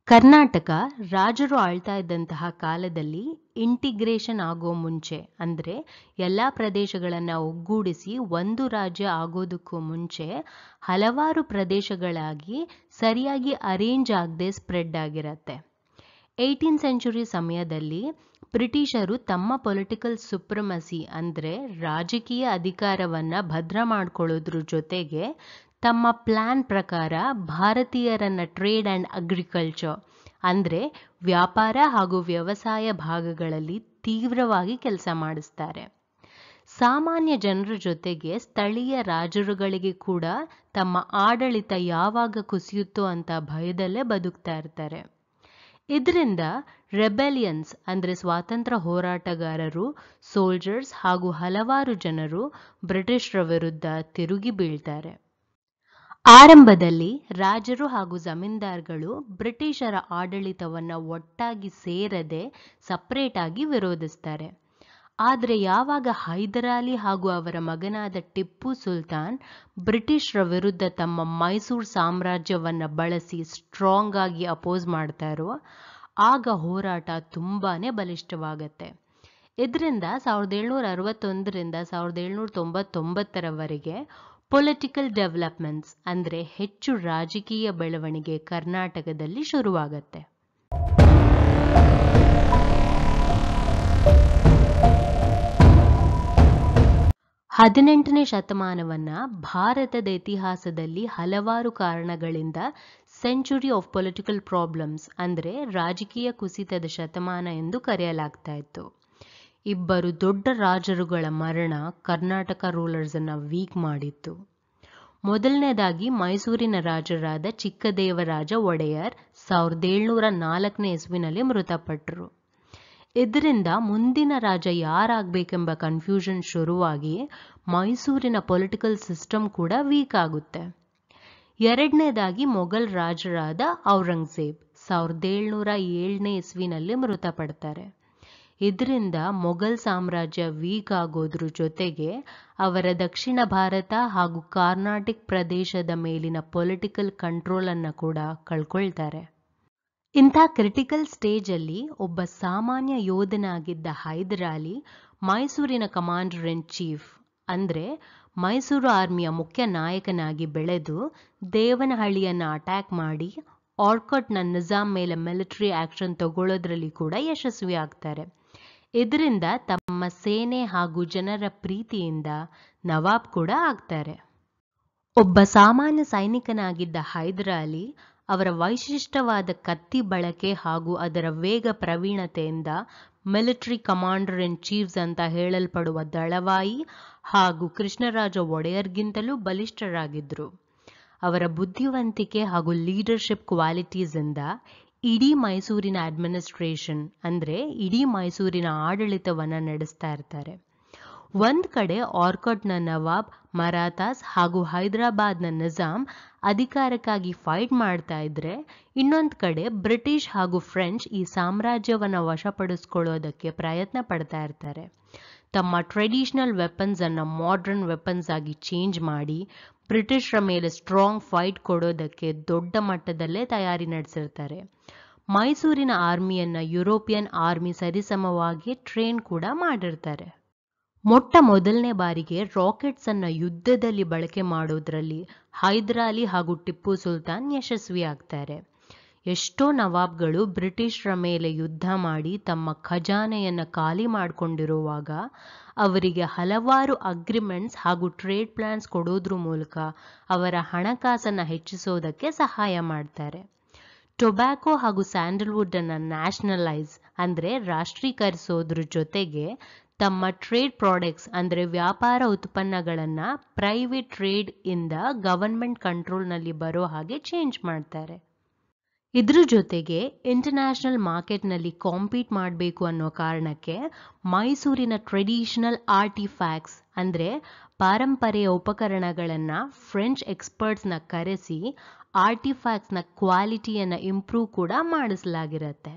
ಕರ್ನಾಟಕ ರಾಜರು ಆಳ್ತಾ ಇದ್ದಂತಹ ಕಾಲದಲ್ಲಿ ಇಂಟಿಗ್ರೇಷನ್ ಆಗೋ ಮುಂಚೆ ಅಂದರೆ ಎಲ್ಲ ಪ್ರದೇಶಗಳನ್ನು ಒಗ್ಗೂಡಿಸಿ ಒಂದು ರಾಜ್ಯ ಆಗೋದಕ್ಕೂ ಮುಂಚೆ ಹಲವಾರು ಪ್ರದೇಶಗಳಾಗಿ ಸರಿಯಾಗಿ ಅರೇಂಜ್ ಆಗದೆ ಸ್ಪ್ರೆಡ್ ಆಗಿರತ್ತೆ ಏಯ್ಟೀನ್ ಸೆಂಚುರಿ ಸಮಯದಲ್ಲಿ ಬ್ರಿಟಿಷರು ತಮ್ಮ ಪೊಲಿಟಿಕಲ್ ಸುಪ್ರಮಸಿ ಅಂದರೆ ರಾಜಕೀಯ ಅಧಿಕಾರವನ್ನು ಭದ್ರ ಮಾಡ್ಕೊಳ್ಳೋದ್ರ ಜೊತೆಗೆ ತಮ್ಮ ಪ್ಲ್ಯಾನ್ ಪ್ರಕಾರ ಭಾರತೀಯರನ್ನ ಟ್ರೇಡ್ ಆ್ಯಂಡ್ ಅಗ್ರಿಕಲ್ಚರ್ ಅಂದರೆ ವ್ಯಾಪಾರ ಹಾಗೂ ವ್ಯವಸಾಯ ಭಾಗಗಳಲ್ಲಿ ತೀವ್ರವಾಗಿ ಕೆಲಸ ಮಾಡಿಸ್ತಾರೆ ಸಾಮಾನ್ಯ ಜನರ ಜೊತೆಗೆ ಸ್ಥಳೀಯ ರಾಜರುಗಳಿಗೆ ಕೂಡ ತಮ್ಮ ಆಡಳಿತ ಯಾವಾಗ ಕುಸಿಯುತ್ತೋ ಅಂತ ಭಯದಲ್ಲೇ ಬದುಕ್ತಾ ಇರ್ತಾರೆ ಇದರಿಂದ ರೆಬೆಲಿಯನ್ಸ್ ಅಂದರೆ ಸ್ವಾತಂತ್ರ್ಯ ಹೋರಾಟಗಾರರು ಸೋಲ್ಜರ್ಸ್ ಹಾಗೂ ಹಲವಾರು ಜನರು ಬ್ರಿಟಿಷರ ವಿರುದ್ಧ ತಿರುಗಿ ಬೀಳ್ತಾರೆ ಆರಂಭದಲ್ಲಿ ರಾಜರು ಹಾಗೂ ಜಮೀನ್ದಾರ್ಗಳು ಬ್ರಿಟಿಷರ ಆಡಳಿತವನ್ನು ಒಟ್ಟಾಗಿ ಸೇರದೆ ಸಪ್ರೇಟ್ ಆಗಿ ವಿರೋಧಿಸ್ತಾರೆ ಆದರೆ ಯಾವಾಗ ಹೈದರಾಲಿ ಹಾಗೂ ಅವರ ಮಗನಾದ ಟಿಪ್ಪು ಸುಲ್ತಾನ್ ಬ್ರಿಟಿಷರ ವಿರುದ್ಧ ತಮ್ಮ ಮೈಸೂರು ಸಾಮ್ರಾಜ್ಯವನ್ನು ಬಳಸಿ ಸ್ಟ್ರಾಂಗ್ ಆಗಿ ಅಪೋಸ್ ಮಾಡ್ತಾರೋ ಆಗ ಹೋರಾಟ ತುಂಬಾನೇ ಬಲಿಷ್ಠವಾಗತ್ತೆ ಇದರಿಂದ ಸಾವಿರದ ಏಳ್ನೂರ ಅರವತ್ತೊಂದರಿಂದ ಸಾವಿರದ ಏಳ್ನೂರ ತೊಂಬತ್ತೊಂಬತ್ತರವರೆಗೆ ಪೊಲಿಟಿಕಲ್ ಡೆವಲಪ್ಮೆಂಟ್ಸ್ ಅಂದರೆ ಹೆಚ್ಚು ರಾಜಕೀಯ ಬೆಳವಣಿಗೆ ಕರ್ನಾಟಕದಲ್ಲಿ ಶುರುವಾಗತ್ತೆ ಹದಿನೆಂಟನೇ ಶತಮಾನವನ್ನ ಭಾರತದ ಇತಿಹಾಸದಲ್ಲಿ ಹಲವಾರು ಕಾರಣಗಳಿಂದ ಸೆಂಚುರಿ ಆಫ್ ಪೊಲಿಟಿಕಲ್ ಪ್ರಾಬ್ಲಮ್ಸ್ ಅಂದರೆ ರಾಜಕೀಯ ಕುಸಿತದ ಶತಮಾನ ಎಂದು ಕರೆಯಲಾಗ್ತಾ ಇತ್ತು ಇಬ್ಬರು ದೊಡ್ಡ ರಾಜರುಗಳ ಮರಣ ಕರ್ನಾಟಕ ರೂಲರ್ಸನ್ನು ವೀಕ್ ಮಾಡಿತ್ತು ಮೊದಲನೇದಾಗಿ ಮೈಸೂರಿನ ರಾಜರಾದ ಚಿಕ್ಕದೇವರಾಜ ಒಡೆಯರ್ ಸಾವಿರದ ಏಳ್ನೂರ ನಾಲ್ಕನೇ ಇಸ್ವಿನಲ್ಲಿ ಮೃತಪಟ್ಟರು ಇದರಿಂದ ಮುಂದಿನ ರಾಜ ಯಾರಾಗಬೇಕೆಂಬ ಕನ್ಫ್ಯೂಷನ್ ಶುರುವಾಗಿ ಮೈಸೂರಿನ ಪೊಲಿಟಿಕಲ್ ಸಿಸ್ಟಮ್ ಕೂಡ ವೀಕ್ ಆಗುತ್ತೆ ಎರಡನೇದಾಗಿ ಮೊಘಲ್ ರಾಜರಾದ ಔರಂಗಜೇಬ್ ಸಾವಿರದ ಏಳ್ನೂರ ಏಳನೇ ಇಸ್ವಿನಲ್ಲಿ ಮೃತಪಡ್ತಾರೆ ಇದರಿಂದ ಮೊಘಲ್ ಸಾಮ್ರಾಜ್ಯ ವೀಕ್ ಆಗೋದ್ರ ಜೊತೆಗೆ ಅವರ ದಕ್ಷಿಣ ಭಾರತ ಹಾಗೂ ಕಾರ್ನಾಟಿಕ್ ಪ್ರದೇಶದ ಮೇಲಿನ ಪೊಲಿಟಿಕಲ್ ಕಂಟ್ರೋಲನ್ನು ಕೂಡ ಕಳ್ಕೊಳ್ತಾರೆ ಇಂಥ ಕ್ರಿಟಿಕಲ್ ಸ್ಟೇಜಲ್ಲಿ ಒಬ್ಬ ಸಾಮಾನ್ಯ ಯೋಧನಾಗಿದ್ದ ಹೈದರಾಲಿ ಮೈಸೂರಿನ ಕಮಾಂಡರ್ ಇನ್ ಚೀಫ್ ಅಂದರೆ ಮೈಸೂರು ಆರ್ಮಿಯ ಮುಖ್ಯ ನಾಯಕನಾಗಿ ಬೆಳೆದು ದೇವನಹಳ್ಳಿಯನ್ನು ಅಟ್ಯಾಕ್ ಮಾಡಿ ಆರ್ಕಟ್ನ ನಿಜಾಮ್ ಮೇಲೆ ಮಿಲಿಟರಿ ಆಕ್ಷನ್ ತಗೊಳ್ಳೋದ್ರಲ್ಲಿ ಕೂಡ ಯಶಸ್ವಿ ಆಗ್ತಾರೆ ಇದರಿಂದ ತಮ್ಮ ಸೇನೆ ಹಾಗೂ ಜನರ ಪ್ರೀತಿಯಿಂದ ನವಾಬ್ ಕೂಡ ಆಗ್ತಾರೆ ಒಬ್ಬ ಸಾಮಾನ್ಯ ಸೈನಿಕನಾಗಿದ್ದ ಹೈದರಾಲಿ ಅವರ ವೈಶಿಷ್ಟ್ಯವಾದ ಕತ್ತಿ ಬಳಕೆ ಹಾಗೂ ಅದರ ವೇಗ ಪ್ರವೀಣತೆಯಿಂದ ಮಿಲಿಟರಿ ಕಮಾಂಡರ್ ಇನ್ ಚೀಫ್ಸ್ ಅಂತ ಹೇಳಲ್ಪಡುವ ದಳವಾಯಿ ಹಾಗೂ ಕೃಷ್ಣರಾಜ ಒಡೆಯರ್ಗಿಂತಲೂ ಬಲಿಷ್ಠರಾಗಿದ್ದರು ಅವರ ಬುದ್ಧಿವಂತಿಕೆ ಹಾಗೂ ಲೀಡರ್ಶಿಪ್ ಕ್ವಾಲಿಟೀಸಿಂದ ಇಡೀ ಮೈಸೂರಿನ ಅಡ್ಮಿನಿಸ್ಟ್ರೇಷನ್ ಅಂದರೆ ಇಡೀ ಮೈಸೂರಿನ ಆಡಳಿತವನ್ನು ನಡೆಸ್ತಾ ಇರ್ತಾರೆ ಒಂದು ಕಡೆ ಆರ್ಕಟ್ನ ನವಾಬ್ ಮರಾತಾಸ್ ಹಾಗೂ ಹೈದರಾಬಾದ್ನ ನಿಜಾಮ್ ಅಧಿಕಾರಕ್ಕಾಗಿ ಫೈಟ್ ಮಾಡ್ತಾ ಇದ್ರೆ ಇನ್ನೊಂದು ಕಡೆ ಬ್ರಿಟಿಷ್ ಹಾಗೂ ಫ್ರೆಂಚ್ ಈ ಸಾಮ್ರಾಜ್ಯವನ್ನು ವಶಪಡಿಸ್ಕೊಳ್ಳೋದಕ್ಕೆ ಪ್ರಯತ್ನ ಪಡ್ತಾ ಇರ್ತಾರೆ ತಮ್ಮ ಟ್ರೆಡಿಷನಲ್ ವೆಪನ್ಸನ್ನು ಮಾಡ್ರನ್ ವೆಪನ್ಸ್ ಆಗಿ ಚೇಂಜ್ ಮಾಡಿ ಬ್ರಿಟಿಷರ ಮೇಲೆ ಸ್ಟ್ರಾಂಗ್ ಫೈಟ್ ಕೊಡೋದಕ್ಕೆ ದೊಡ್ಡ ಮಟ್ಟದಲ್ಲೇ ತಯಾರಿ ನಡೆಸಿರ್ತಾರೆ ಮೈಸೂರಿನ ಆರ್ಮಿಯನ್ನು ಯುರೋಪಿಯನ್ ಆರ್ಮಿ ಸರಿಸಮವಾಗಿ ಟ್ರೈನ್ ಕೂಡ ಮಾಡಿರ್ತಾರೆ ಮೊಟ್ಟ ಮೊದಲನೇ ಬಾರಿಗೆ ರಾಕೆಟ್ಸ್ ಅನ್ನ ಯುದ್ಧದಲ್ಲಿ ಬಳಕೆ ಮಾಡೋದ್ರಲ್ಲಿ ಹೈದರಾಲಿ ಹಾಗೂ ಟಿಪ್ಪು ಸುಲ್ತಾನ್ ಯಶಸ್ವಿ ಆಗ್ತಾರೆ ಎಷ್ಟೋ ನವಾಬ್ಗಳು ಬ್ರಿಟಿಷರ ಮೇಲೆ ಯುದ್ಧ ಮಾಡಿ ತಮ್ಮ ಖಜಾನೆಯನ್ನು ಖಾಲಿ ಮಾಡಿಕೊಂಡಿರುವಾಗ ಅವರಿಗೆ ಹಲವಾರು ಅಗ್ರಿಮೆಂಟ್ಸ್ ಹಾಗೂ ಟ್ರೇಡ್ ಪ್ಲಾನ್ಸ್ ಕೊಡೋದ್ರ ಮೂಲಕ ಅವರ ಹಣಕಾಸನ್ನು ಹೆಚ್ಚಿಸೋದಕ್ಕೆ ಸಹಾಯ ಮಾಡ್ತಾರೆ ಟೊಬ್ಯಾಕೊ ಹಾಗೂ ಸ್ಯಾಂಡಲ್ವುಡ್ ಅನ್ನು ನ್ಯಾಷನಲೈಸ್ ಅಂದರೆ ರಾಷ್ಟ್ರೀಕರಿಸೋದ್ರ ಜೊತೆಗೆ ತಮ್ಮ ಟ್ರೇಡ್ ಪ್ರಾಡಕ್ಟ್ಸ್ ಅಂದರೆ ವ್ಯಾಪಾರ ಉತ್ಪನ್ನಗಳನ್ನು ಪ್ರೈವೇಟ್ ಟ್ರೇಡ್ ಇಂದ ಗವರ್ಮೆಂಟ್ ಕಂಟ್ರೋಲ್ನಲ್ಲಿ ಬರೋ ಹಾಗೆ ಚೇಂಜ್ ಮಾಡ್ತಾರೆ ಇದ್ರ ಜೊತೆಗೆ ಇಂಟರ್ನ್ಯಾಷನಲ್ ಮಾರ್ಕೆಟ್ನಲ್ಲಿ ಕಾಂಪೀಟ್ ಮಾಡಬೇಕು ಅನ್ನೋ ಕಾರಣಕ್ಕೆ ಮೈಸೂರಿನ ಟ್ರೆಡಿಷನಲ್ ಆರ್ಟಿಫ್ಯಾಕ್ಟ್ಸ್ ಅಂದರೆ ಪಾರಂಪರೆಯ ಉಪಕರಣಗಳನ್ನು ಫ್ರೆಂಚ್ ಎಕ್ಸ್ಪರ್ಟ್ಸ್ನ ಕರೆಸಿ ಆರ್ಟಿಫ್ಯಾಕ್ಟ್ಸ್ನ ಕ್ವಾಲಿಟಿಯನ್ನು ಇಂಪ್ರೂವ್ ಕೂಡ ಮಾಡಿಸಲಾಗಿರುತ್ತೆ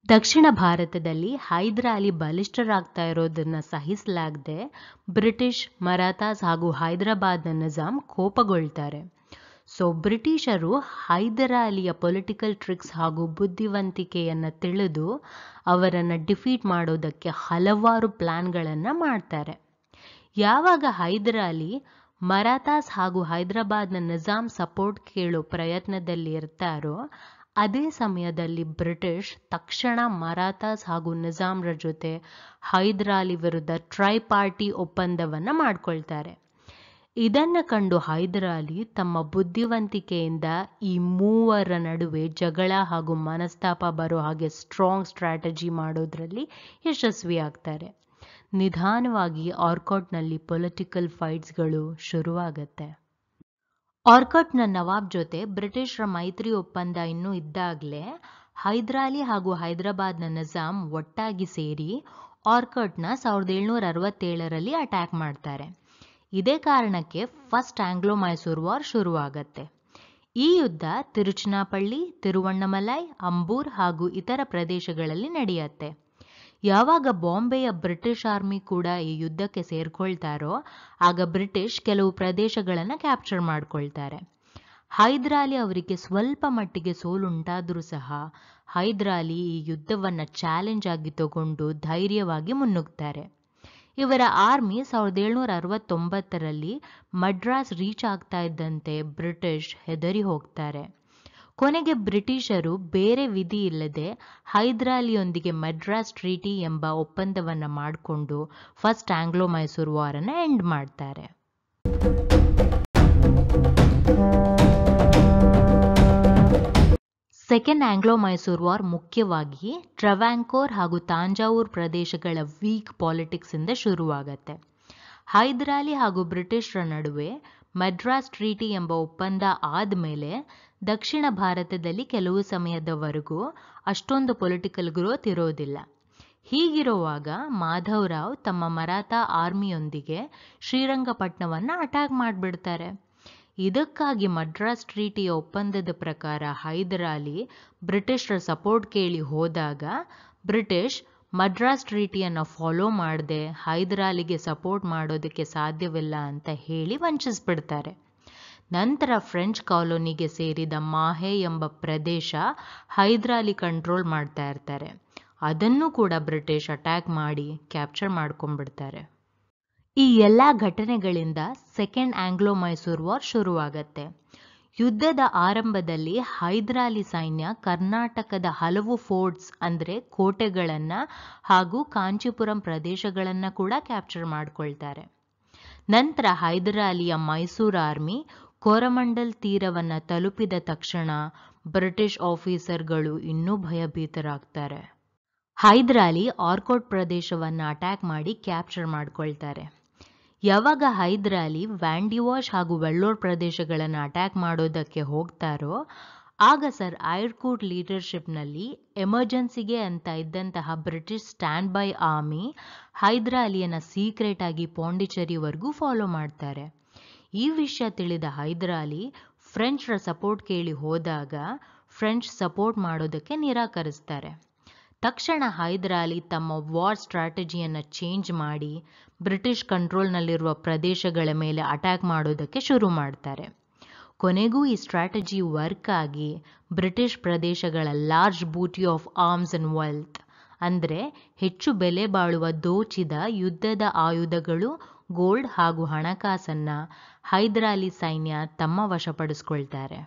ದಕ್ಷಿಣ ಭಾರತದಲ್ಲಿ ಹೈದರಾಲಿ ಬಲಿಷ್ಠರಾಗ್ತಾ ಇರೋದನ್ನ ಸಹಿಸಲಾಗದೆ ಬ್ರಿಟಿಷ್ ಮರಾಠಾಸ್ ಹಾಗೂ ಹೈದರಾಬಾದ್ನ ನಿಜಾಂ ಕೋಪಗೊಳ್ತಾರೆ ಸೊ ಬ್ರಿಟಿಷರು ಹೈದರಾಲಿಯ ಪೊಲಿಟಿಕಲ್ ಟ್ರಿಕ್ಸ್ ಹಾಗೂ ಬುದ್ಧಿವಂತಿಕೆಯನ್ನು ತಿಳಿದು ಅವರನ್ನು ಡಿಫೀಟ್ ಮಾಡೋದಕ್ಕೆ ಹಲವಾರು ಪ್ಲಾನ್ಗಳನ್ನು ಮಾಡ್ತಾರೆ ಯಾವಾಗ ಹೈದರಾಲಿ ಮರಾಠಾಸ್ ಹಾಗೂ ಹೈದರಾಬಾದ್ನ ನಿಜಾಂ ಸಪೋರ್ಟ್ ಕೇಳೋ ಪ್ರಯತ್ನದಲ್ಲಿ ಇರ್ತಾರೋ ಅದೇ ಸಮಯದಲ್ಲಿ ಬ್ರಿಟಿಷ್ ತಕ್ಷಣ ಮರಾಠಾಸ್ ಹಾಗೂ ನಿಜಾಮ್ರ ಜೊತೆ ಹೈದರಾಲಿ ವಿರುದ್ಧ ಟ್ರೈ ಪಾರ್ಟಿ ಒಪ್ಪಂದವನ್ನು ಮಾಡ್ಕೊಳ್ತಾರೆ ಇದನ್ನು ಕಂಡು ಹೈದರಾಲಿ ತಮ್ಮ ಬುದ್ಧಿವಂತಿಕೆಯಿಂದ ಈ ಮೂವರ ನಡುವೆ ಜಗಳ ಹಾಗೂ ಮನಸ್ತಾಪ ಬರೋ ಹಾಗೆ ಸ್ಟ್ರಾಂಗ್ ಸ್ಟ್ರಾಟಜಿ ಮಾಡೋದ್ರಲ್ಲಿ ಯಶಸ್ವಿಯಾಗ್ತಾರೆ ನಿಧಾನವಾಗಿ ಆರ್ಕಾಟ್ನಲ್ಲಿ ಪೊಲಿಟಿಕಲ್ ಫೈಟ್ಸ್ಗಳು ಶುರುವಾಗತ್ತೆ ಆರ್ಕಾಟ್ನ ನವಾಬ್ ಜೊತೆ ಬ್ರಿಟಿಷರ ಮೈತ್ರಿ ಒಪ್ಪಂದ ಇನ್ನೂ ಇದ್ದಾಗಲೇ ಹೈದರಾಲಿ ಹಾಗೂ ಹೈದರಾಬಾದ್ನ ನಿಜಾಂ ಒಟ್ಟಾಗಿ ಸೇರಿ ಆರ್ಕಟ್ನ ಸಾವಿರದ ಏಳ್ನೂರ ಅರವತ್ತೇಳರಲ್ಲಿ ಅಟ್ಯಾಕ್ ಮಾಡ್ತಾರೆ ಇದೇ ಕಾರಣಕ್ಕೆ ಫಸ್ಟ್ ಆಂಗ್ಲೋ ಮೈಸೂರು ವಾರ್ ಶುರುವಾಗತ್ತೆ ಈ ಯುದ್ಧ ತಿರುಚನಾಪಳ್ಳಿ ತಿರುವಣ್ಣಮಲೈ ಅಂಬೂರ್ ಹಾಗೂ ಇತರ ಪ್ರದೇಶಗಳಲ್ಲಿ ನಡೆಯುತ್ತೆ ಯಾವಾಗ ಬಾಂಬೆಯ ಬ್ರಿಟಿಷ್ ಆರ್ಮಿ ಕೂಡ ಈ ಯುದ್ಧಕ್ಕೆ ಸೇರ್ಕೊಳ್ತಾರೋ ಆಗ ಬ್ರಿಟಿಷ್ ಕೆಲವು ಪ್ರದೇಶಗಳನ್ನು ಕ್ಯಾಪ್ಚರ್ ಮಾಡ್ಕೊಳ್ತಾರೆ ಹೈದರಾಲಿ ಅವರಿಗೆ ಸ್ವಲ್ಪ ಮಟ್ಟಿಗೆ ಸೋಲುಂಟಾದರೂ ಸಹ ಹೈದರಾಲಿ ಈ ಯುದ್ಧವನ್ನು ಚಾಲೆಂಜ್ ಆಗಿ ತಗೊಂಡು ಧೈರ್ಯವಾಗಿ ಮುನ್ನುಗ್ತಾರೆ ಇವರ ಆರ್ಮಿ ಸಾವಿರದ ಏಳ್ನೂರ ಅರವತ್ತೊಂಬತ್ತರಲ್ಲಿ ಮಡ್ರಾಸ್ ರೀಚ್ ಆಗ್ತಾ ಇದ್ದಂತೆ ಬ್ರಿಟಿಷ್ ಹೆದರಿ ಹೋಗ್ತಾರೆ ಕೊನೆಗೆ ಬ್ರಿಟಿಷರು ಬೇರೆ ವಿಧಿ ಇಲ್ಲದೆ ಹೈದರಾಲಿಯೊಂದಿಗೆ ಮಡ್ರಾಸ್ ಟ್ರೀಟಿ ಎಂಬ ಒಪ್ಪಂದವನ್ನು ಮಾಡಿಕೊಂಡು ಫಸ್ಟ್ ಆಂಗ್ಲೋ ಮೈಸೂರು ವಾರನ್ನು ಎಂಡ್ ಮಾಡ್ತಾರೆ ಸೆಕೆಂಡ್ ಆಂಗ್ಲೋ ಮೈಸೂರು ವಾರ್ ಮುಖ್ಯವಾಗಿ ಟ್ರವ್ಯಾಂಕೋರ್ ಹಾಗೂ ತಾಂಜಾವೂರ್ ಪ್ರದೇಶಗಳ ವೀಕ್ ಪಾಲಿಟಿಕ್ಸ್ ಇಂದ ಶುರುವಾಗತ್ತೆ ಹೈದರಾಲಿ ಹಾಗೂ ಬ್ರಿಟಿಷರ ನಡುವೆ ಮಡ್ರಾಸ್ ಟ್ರೀಟಿ ಎಂಬ ಒಪ್ಪಂದ ಆದಮೇಲೆ ದಕ್ಷಿಣ ಭಾರತದಲ್ಲಿ ಕೆಲವು ಸಮಯದವರೆಗೂ ಅಷ್ಟೊಂದು ಪೊಲಿಟಿಕಲ್ ಗ್ರೋತ್ ಇರೋದಿಲ್ಲ ಹೀಗಿರುವಾಗ ಮಾಧವರಾವ್ ತಮ್ಮ ಮರಾಠ ಆರ್ಮಿಯೊಂದಿಗೆ ಶ್ರೀರಂಗಪಟ್ಟಣವನ್ನು ಅಟ್ಯಾಕ್ ಮಾಡಿಬಿಡ್ತಾರೆ ಇದಕ್ಕಾಗಿ ಮಡ್ರಾಸ್ ಟ್ರೀಟಿಯ ಒಪ್ಪಂದದ ಪ್ರಕಾರ ಹೈದರಾಲಿ ಬ್ರಿಟಿಷರ ಸಪೋರ್ಟ್ ಕೇಳಿ ಹೋದಾಗ ಬ್ರಿಟಿಷ್ ಮಡ್ರಾಸ್ ಟ್ರೀಟಿಯನ್ನು ಫಾಲೋ ಮಾಡದೆ ಹೈದರಾಲಿಗೆ ಸಪೋರ್ಟ್ ಮಾಡೋದಕ್ಕೆ ಸಾಧ್ಯವಿಲ್ಲ ಅಂತ ಹೇಳಿ ವಂಚಿಸ್ಬಿಡ್ತಾರೆ ನಂತರ ಫ್ರೆಂಚ್ ಕಾಲೋನಿಗೆ ಸೇರಿದ ಮಾಹೆ ಎಂಬ ಪ್ರದೇಶ ಹೈದರಾಲಿ ಕಂಟ್ರೋಲ್ ಮಾಡ್ತಾ ಇರ್ತಾರೆ ಅದನ್ನು ಕೂಡ ಬ್ರಿಟಿಷ್ ಅಟ್ಯಾಕ್ ಮಾಡಿ ಕ್ಯಾಪ್ಚರ್ ಮಾಡ್ಕೊಂಡ್ಬಿಡ್ತಾರೆ ಈ ಎಲ್ಲ ಘಟನೆಗಳಿಂದ ಸೆಕೆಂಡ್ ಆಂಗ್ಲೋ ಮೈಸೂರು ವಾರ್ ಶುರುವಾಗತ್ತೆ ಯುದ್ಧದ ಆರಂಭದಲ್ಲಿ ಹೈದರಾಲಿ ಸೈನ್ಯ ಕರ್ನಾಟಕದ ಹಲವು ಫೋರ್ಟ್ಸ್ ಅಂದರೆ ಕೋಟೆಗಳನ್ನು ಹಾಗೂ ಕಾಂಚೀಪುರಂ ಪ್ರದೇಶಗಳನ್ನು ಕೂಡ ಕ್ಯಾಪ್ಚರ್ ಮಾಡ್ಕೊಳ್ತಾರೆ ನಂತರ ಹೈದರಾಲಿಯ ಮೈಸೂರು ಆರ್ಮಿ ಕೋರಮಂಡಲ್ ತೀರವನ್ನು ತಲುಪಿದ ತಕ್ಷಣ ಬ್ರಿಟಿಷ್ ಆಫೀಸರ್ಗಳು ಇನ್ನೂ ಭಯಭೀತರಾಗ್ತಾರೆ ಹೈದರಾಲಿ ಆರ್ಕೋಟ್ ಪ್ರದೇಶವನ್ನು ಅಟ್ಯಾಕ್ ಮಾಡಿ ಕ್ಯಾಪ್ಚರ್ ಮಾಡ್ಕೊಳ್ತಾರೆ ಯಾವಾಗ ಹೈದರಾಲಿ ವ್ಯಾಂಡಿವಾಶ್ ಹಾಗೂ ವೆಳ್ಳೋರ್ ಪ್ರದೇಶಗಳನ್ನು ಅಟ್ಯಾಕ್ ಮಾಡೋದಕ್ಕೆ ಹೋಗ್ತಾರೋ ಆಗ ಸರ್ ಐರ್ಕೂಟ್ ಲೀಡರ್ಶಿಪ್ನಲ್ಲಿ ಎಮರ್ಜೆನ್ಸಿಗೆ ಅಂತ ಇದ್ದಂತಹ ಬ್ರಿಟಿಷ್ ಸ್ಟ್ಯಾಂಡ್ ಬೈ ಆರ್ಮಿ ಹೈದರಾಲಿಯನ್ನು ಸೀಕ್ರೆಟ್ ಆಗಿ ಪಾಂಡಿಚೇರಿವರೆಗೂ ಫಾಲೋ ಮಾಡ್ತಾರೆ ಈ ವಿಷಯ ತಿಳಿದ ಹೈದರಾಲಿ ಫ್ರೆಂಚ್ರ ಸಪೋರ್ಟ್ ಕೇಳಿ ಹೋದಾಗ ಫ್ರೆಂಚ್ ಸಪೋರ್ಟ್ ಮಾಡೋದಕ್ಕೆ ನಿರಾಕರಿಸ್ತಾರೆ ತಕ್ಷಣ ಹೈದರಾಲಿ ತಮ್ಮ ವಾರ್ ಸ್ಟ್ರಾಟಜಿಯನ್ನು ಚೇಂಜ್ ಮಾಡಿ ಬ್ರಿಟಿಷ್ ಕಂಟ್ರೋಲ್ನಲ್ಲಿರುವ ಪ್ರದೇಶಗಳ ಮೇಲೆ ಅಟ್ಯಾಕ್ ಮಾಡೋದಕ್ಕೆ ಶುರು ಮಾಡ್ತಾರೆ ಕೊನೆಗೂ ಈ ಸ್ಟ್ರಾಟಜಿ ವರ್ಕ್ ಆಗಿ ಬ್ರಿಟಿಷ್ ಪ್ರದೇಶಗಳ large booty of arms and wealth ಅಂದರೆ ಹೆಚ್ಚು ಬೆಲೆ ಬಾಳುವ ದೋಚಿದ ಯುದ್ಧದ ಆಯುಧಗಳು ಗೋಲ್ಡ್ ಹಾಗೂ ಹಣಕಾಸನ್ನು ಹೈದರಾಲಿ ಸೈನ್ಯ ತಮ್ಮ ವಶಪಡಿಸ್ಕೊಳ್ತಾರೆ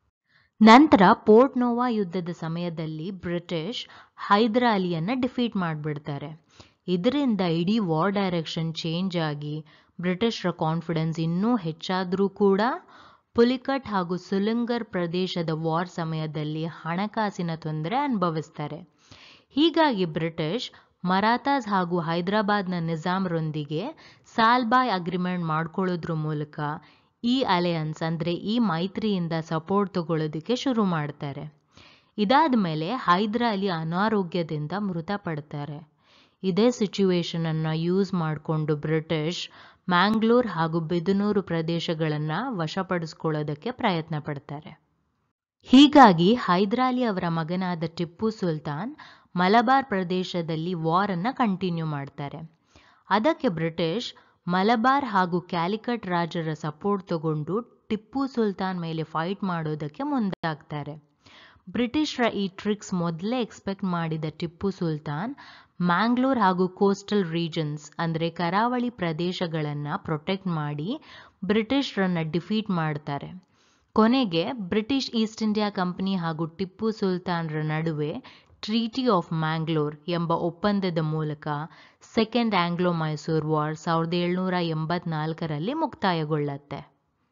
ನಂತರ ಪೋರ್ಟ್ ನೋವಾ ಯುದ್ಧದ ಸಮಯದಲ್ಲಿ ಬ್ರಿಟಿಷ್ ಹೈದರಾಲಿಯನ್ನು ಡಿಫೀಟ್ ಮಾಡಿಬಿಡ್ತಾರೆ ಇದರಿಂದ ಇಡೀ ವಾರ್ ಡೈರೆಕ್ಷನ್ ಚೇಂಜ್ ಆಗಿ ಬ್ರಿಟಿಷರ ಕಾನ್ಫಿಡೆನ್ಸ್ ಇನ್ನೂ ಹೆಚ್ಚಾದರೂ ಕೂಡ ಪುಲಿಕಟ್ ಹಾಗೂ ಸುಲಂಗರ್ ಪ್ರದೇಶದ ವಾರ್ ಸಮಯದಲ್ಲಿ ಹಣಕಾಸಿನ ತೊಂದರೆ ಅನುಭವಿಸ್ತಾರೆ ಹೀಗಾಗಿ ಬ್ರಿಟಿಷ್ ಮರಾಠಾಸ್ ಹಾಗೂ ಹೈದರಾಬಾದ್ನ ನಿಜಾಮ್ರೊಂದಿಗೆ ಸಾಲ್ಬಾಯ್ ಅಗ್ರಿಮೆಂಟ್ ಮಾಡ್ಕೊಳ್ಳೋದ್ರ ಮೂಲಕ ಈ ಅಲಯನ್ಸ್ ಅಂದರೆ ಈ ಮೈತ್ರಿಯಿಂದ ಸಪೋರ್ಟ್ ತಗೊಳ್ಳೋದಕ್ಕೆ ಶುರು ಮಾಡ್ತಾರೆ ಇದಾದ ಮೇಲೆ ಹೈದರಾಲಿ ಅನಾರೋಗ್ಯದಿಂದ ಮೃತಪಡ್ತಾರೆ ಇದೇ ಸಿಚುವೇಶನನ್ನು ಯೂಸ್ ಮಾಡಿಕೊಂಡು ಬ್ರಿಟಿಷ್ ಮ್ಯಾಂಗ್ಳೂರ್ ಹಾಗೂ ಬಿದನೂರು ಪ್ರದೇಶಗಳನ್ನು ವಶಪಡಿಸ್ಕೊಳ್ಳೋದಕ್ಕೆ ಪ್ರಯತ್ನ ಪಡ್ತಾರೆ ಹೀಗಾಗಿ ಹೈದರಾಲಿ ಅವರ ಮಗನಾದ ಟಿಪ್ಪು ಸುಲ್ತಾನ್ ಮಲಬಾರ್ ಪ್ರದೇಶದಲ್ಲಿ ವಾರನ್ನು ಕಂಟಿನ್ಯೂ ಮಾಡ್ತಾರೆ ಅದಕ್ಕೆ ಬ್ರಿಟಿಷ್ ಮಲಬಾರ್ ಹಾಗೂ ಕ್ಯಾಲಿಕಟ್ ರಾಜರ ಸಪೋರ್ಟ್ ತಗೊಂಡು ಟಿಪ್ಪು ಸುಲ್ತಾನ್ ಮೇಲೆ ಫೈಟ್ ಮಾಡೋದಕ್ಕೆ ಮುಂದಾಗ್ತಾರೆ ಬ್ರಿಟಿಷರ ಈ ಟ್ರಿಕ್ಸ್ ಮೊದಲೇ ಎಕ್ಸ್ಪೆಕ್ಟ್ ಮಾಡಿದ ಟಿಪ್ಪು ಸುಲ್ತಾನ್ ಮ್ಯಾಂಗ್ಳೂರ್ ಹಾಗೂ ಕೋಸ್ಟಲ್ ರೀಜನ್ಸ್ ಅಂದರೆ ಕರಾವಳಿ ಪ್ರದೇಶಗಳನ್ನು ಪ್ರೊಟೆಕ್ಟ್ ಮಾಡಿ ಬ್ರಿಟಿಷರನ್ನ ಡಿಫೀಟ್ ಮಾಡ್ತಾರೆ ಕೊನೆಗೆ ಬ್ರಿಟಿಷ್ ಈಸ್ಟ್ ಇಂಡಿಯಾ ಕಂಪನಿ ಹಾಗೂ ಟಿಪ್ಪು ಸುಲ್ತಾನ್ರ ನಡುವೆ ಟ್ರೀಟಿ ಆಫ್ ಮ್ಯಾಂಗ್ಳೂರ್ ಎಂಬ ಒಪ್ಪಂದದ ಮೂಲಕ ಸೆಕೆಂಡ್ ಆಂಗ್ಲೋ ಮೈಸೂರ್ ವಾರ್ ಸಾವಿರದ ಏಳ್ನೂರ ಎಂಬತ್ನಾಲ್ಕರಲ್ಲಿ ಮುಕ್ತಾಯಗೊಳ್ಳುತ್ತೆ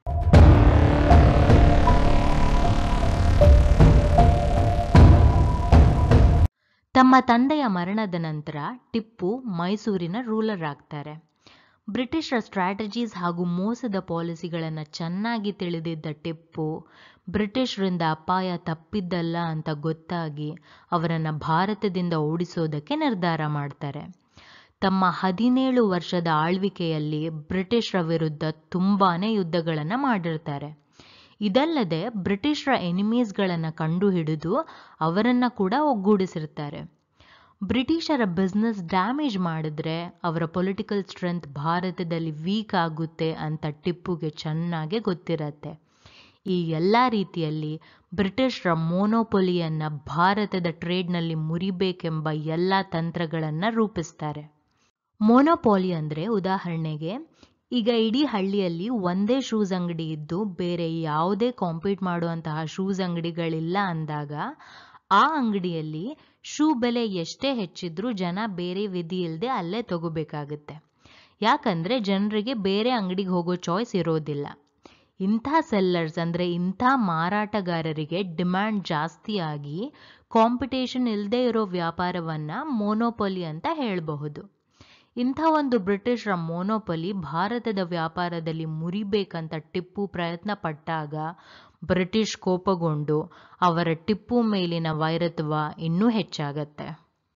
ತಮ್ಮ ತಂದೆಯ ಮರಣದ ನಂತರ ಟಿಪ್ಪು ಮೈಸೂರಿನ ರೂಲರ್ ಆಗ್ತಾರೆ ಬ್ರಿಟಿಷರ ಸ್ಟ್ರಾಟಜೀಸ್ ಹಾಗೂ ಮೋಸದ ಪಾಲಿಸಿಗಳನ್ನು ಚೆನ್ನಾಗಿ ತಿಳಿದಿದ್ದ ಟಿಪ್ಪು ಬ್ರಿಟಿಷರಿಂದ ಅಪಾಯ ತಪ್ಪಿದ್ದಲ್ಲ ಅಂತ ಗೊತ್ತಾಗಿ ಅವರನ್ನು ಭಾರತದಿಂದ ಓಡಿಸೋದಕ್ಕೆ ನಿರ್ಧಾರ ಮಾಡ್ತಾರೆ ತಮ್ಮ ಹದಿನೇಳು ವರ್ಷದ ಆಳ್ವಿಕೆಯಲ್ಲಿ ಬ್ರಿಟಿಷರ ವಿರುದ್ಧ ತುಂಬಾನೇ ಯುದ್ಧಗಳನ್ನು ಮಾಡಿರ್ತಾರೆ ಇದಲ್ಲದೆ ಬ್ರಿಟಿಷರ ಎನಿಮೀಸ್ಗಳನ್ನು ಕಂಡುಹಿಡಿದು ಅವರನ್ನು ಕೂಡ ಒಗ್ಗೂಡಿಸಿರ್ತಾರೆ ಬ್ರಿಟಿಷರ ಬಿಸ್ನೆಸ್ ಡ್ಯಾಮೇಜ್ ಮಾಡಿದ್ರೆ ಅವರ ಪೊಲಿಟಿಕಲ್ ಸ್ಟ್ರೆಂತ್ ಭಾರತದಲ್ಲಿ ವೀಕ್ ಆಗುತ್ತೆ ಅಂತ ಟಿಪ್ಪುಗೆ ಚೆನ್ನಾಗಿ ಗೊತ್ತಿರತ್ತೆ ಈ ಎಲ್ಲ ರೀತಿಯಲ್ಲಿ ಬ್ರಿಟಿಷರ ಮೋನೋಪೊಲಿಯನ್ನು ಭಾರತದ ಟ್ರೇಡ್ನಲ್ಲಿ ಮುರಿಬೇಕೆಂಬ ಎಲ್ಲ ತಂತ್ರಗಳನ್ನು ರೂಪಿಸ್ತಾರೆ ಮೋನೋಪಾಲಿ ಅಂದರೆ ಉದಾಹರಣೆಗೆ ಈಗ ಇಡೀ ಹಳ್ಳಿಯಲ್ಲಿ ಒಂದೇ ಶೂಸ್ ಅಂಗಡಿ ಇದ್ದು ಬೇರೆ ಯಾವುದೇ ಕಾಂಪೀಟ್ ಮಾಡುವಂತಹ ಶೂಸ್ ಅಂಗಡಿಗಳಿಲ್ಲ ಅಂದಾಗ ಆ ಅಂಗಡಿಯಲ್ಲಿ ಶೂ ಬೆಲೆ ಎಷ್ಟೇ ಹೆಚ್ಚಿದ್ರೂ ಜನ ಬೇರೆ ವಿಧಿ ಇಲ್ಲದೆ ಅಲ್ಲೇ ತಗೋಬೇಕಾಗುತ್ತೆ ಯಾಕಂದರೆ ಜನರಿಗೆ ಬೇರೆ ಅಂಗಡಿಗೆ ಹೋಗೋ ಚಾಯ್ಸ್ ಇರೋದಿಲ್ಲ ಇಂಥ ಸೆಲ್ಲರ್ಸ್ ಅಂದರೆ ಇಂಥ ಮಾರಾಟಗಾರರಿಗೆ ಡಿಮ್ಯಾಂಡ್ ಜಾಸ್ತಿ ಆಗಿ ಕಾಂಪಿಟೇಷನ್ ಇಲ್ಲದೆ ಇರೋ ವ್ಯಾಪಾರವನ್ನು ಮೋನೋಪೊಲಿ ಅಂತ ಹೇಳಬಹುದು ಇಂಥ ಒಂದು ಬ್ರಿಟಿಷರ ಮೋನೋಪಲಿ ಭಾರತದ ವ್ಯಾಪಾರದಲ್ಲಿ ಮುರಿಬೇಕಂತ ಟಿಪ್ಪು ಪ್ರಯತ್ನ ಪಟ್ಟಾಗ ಬ್ರಿಟಿಷ್ ಕೋಪಗೊಂಡು ಅವರ ಟಿಪ್ಪು ಮೇಲಿನ ವೈರತ್ವ ಇನ್ನೂ ಹೆಚ್ಚಾಗತ್ತೆ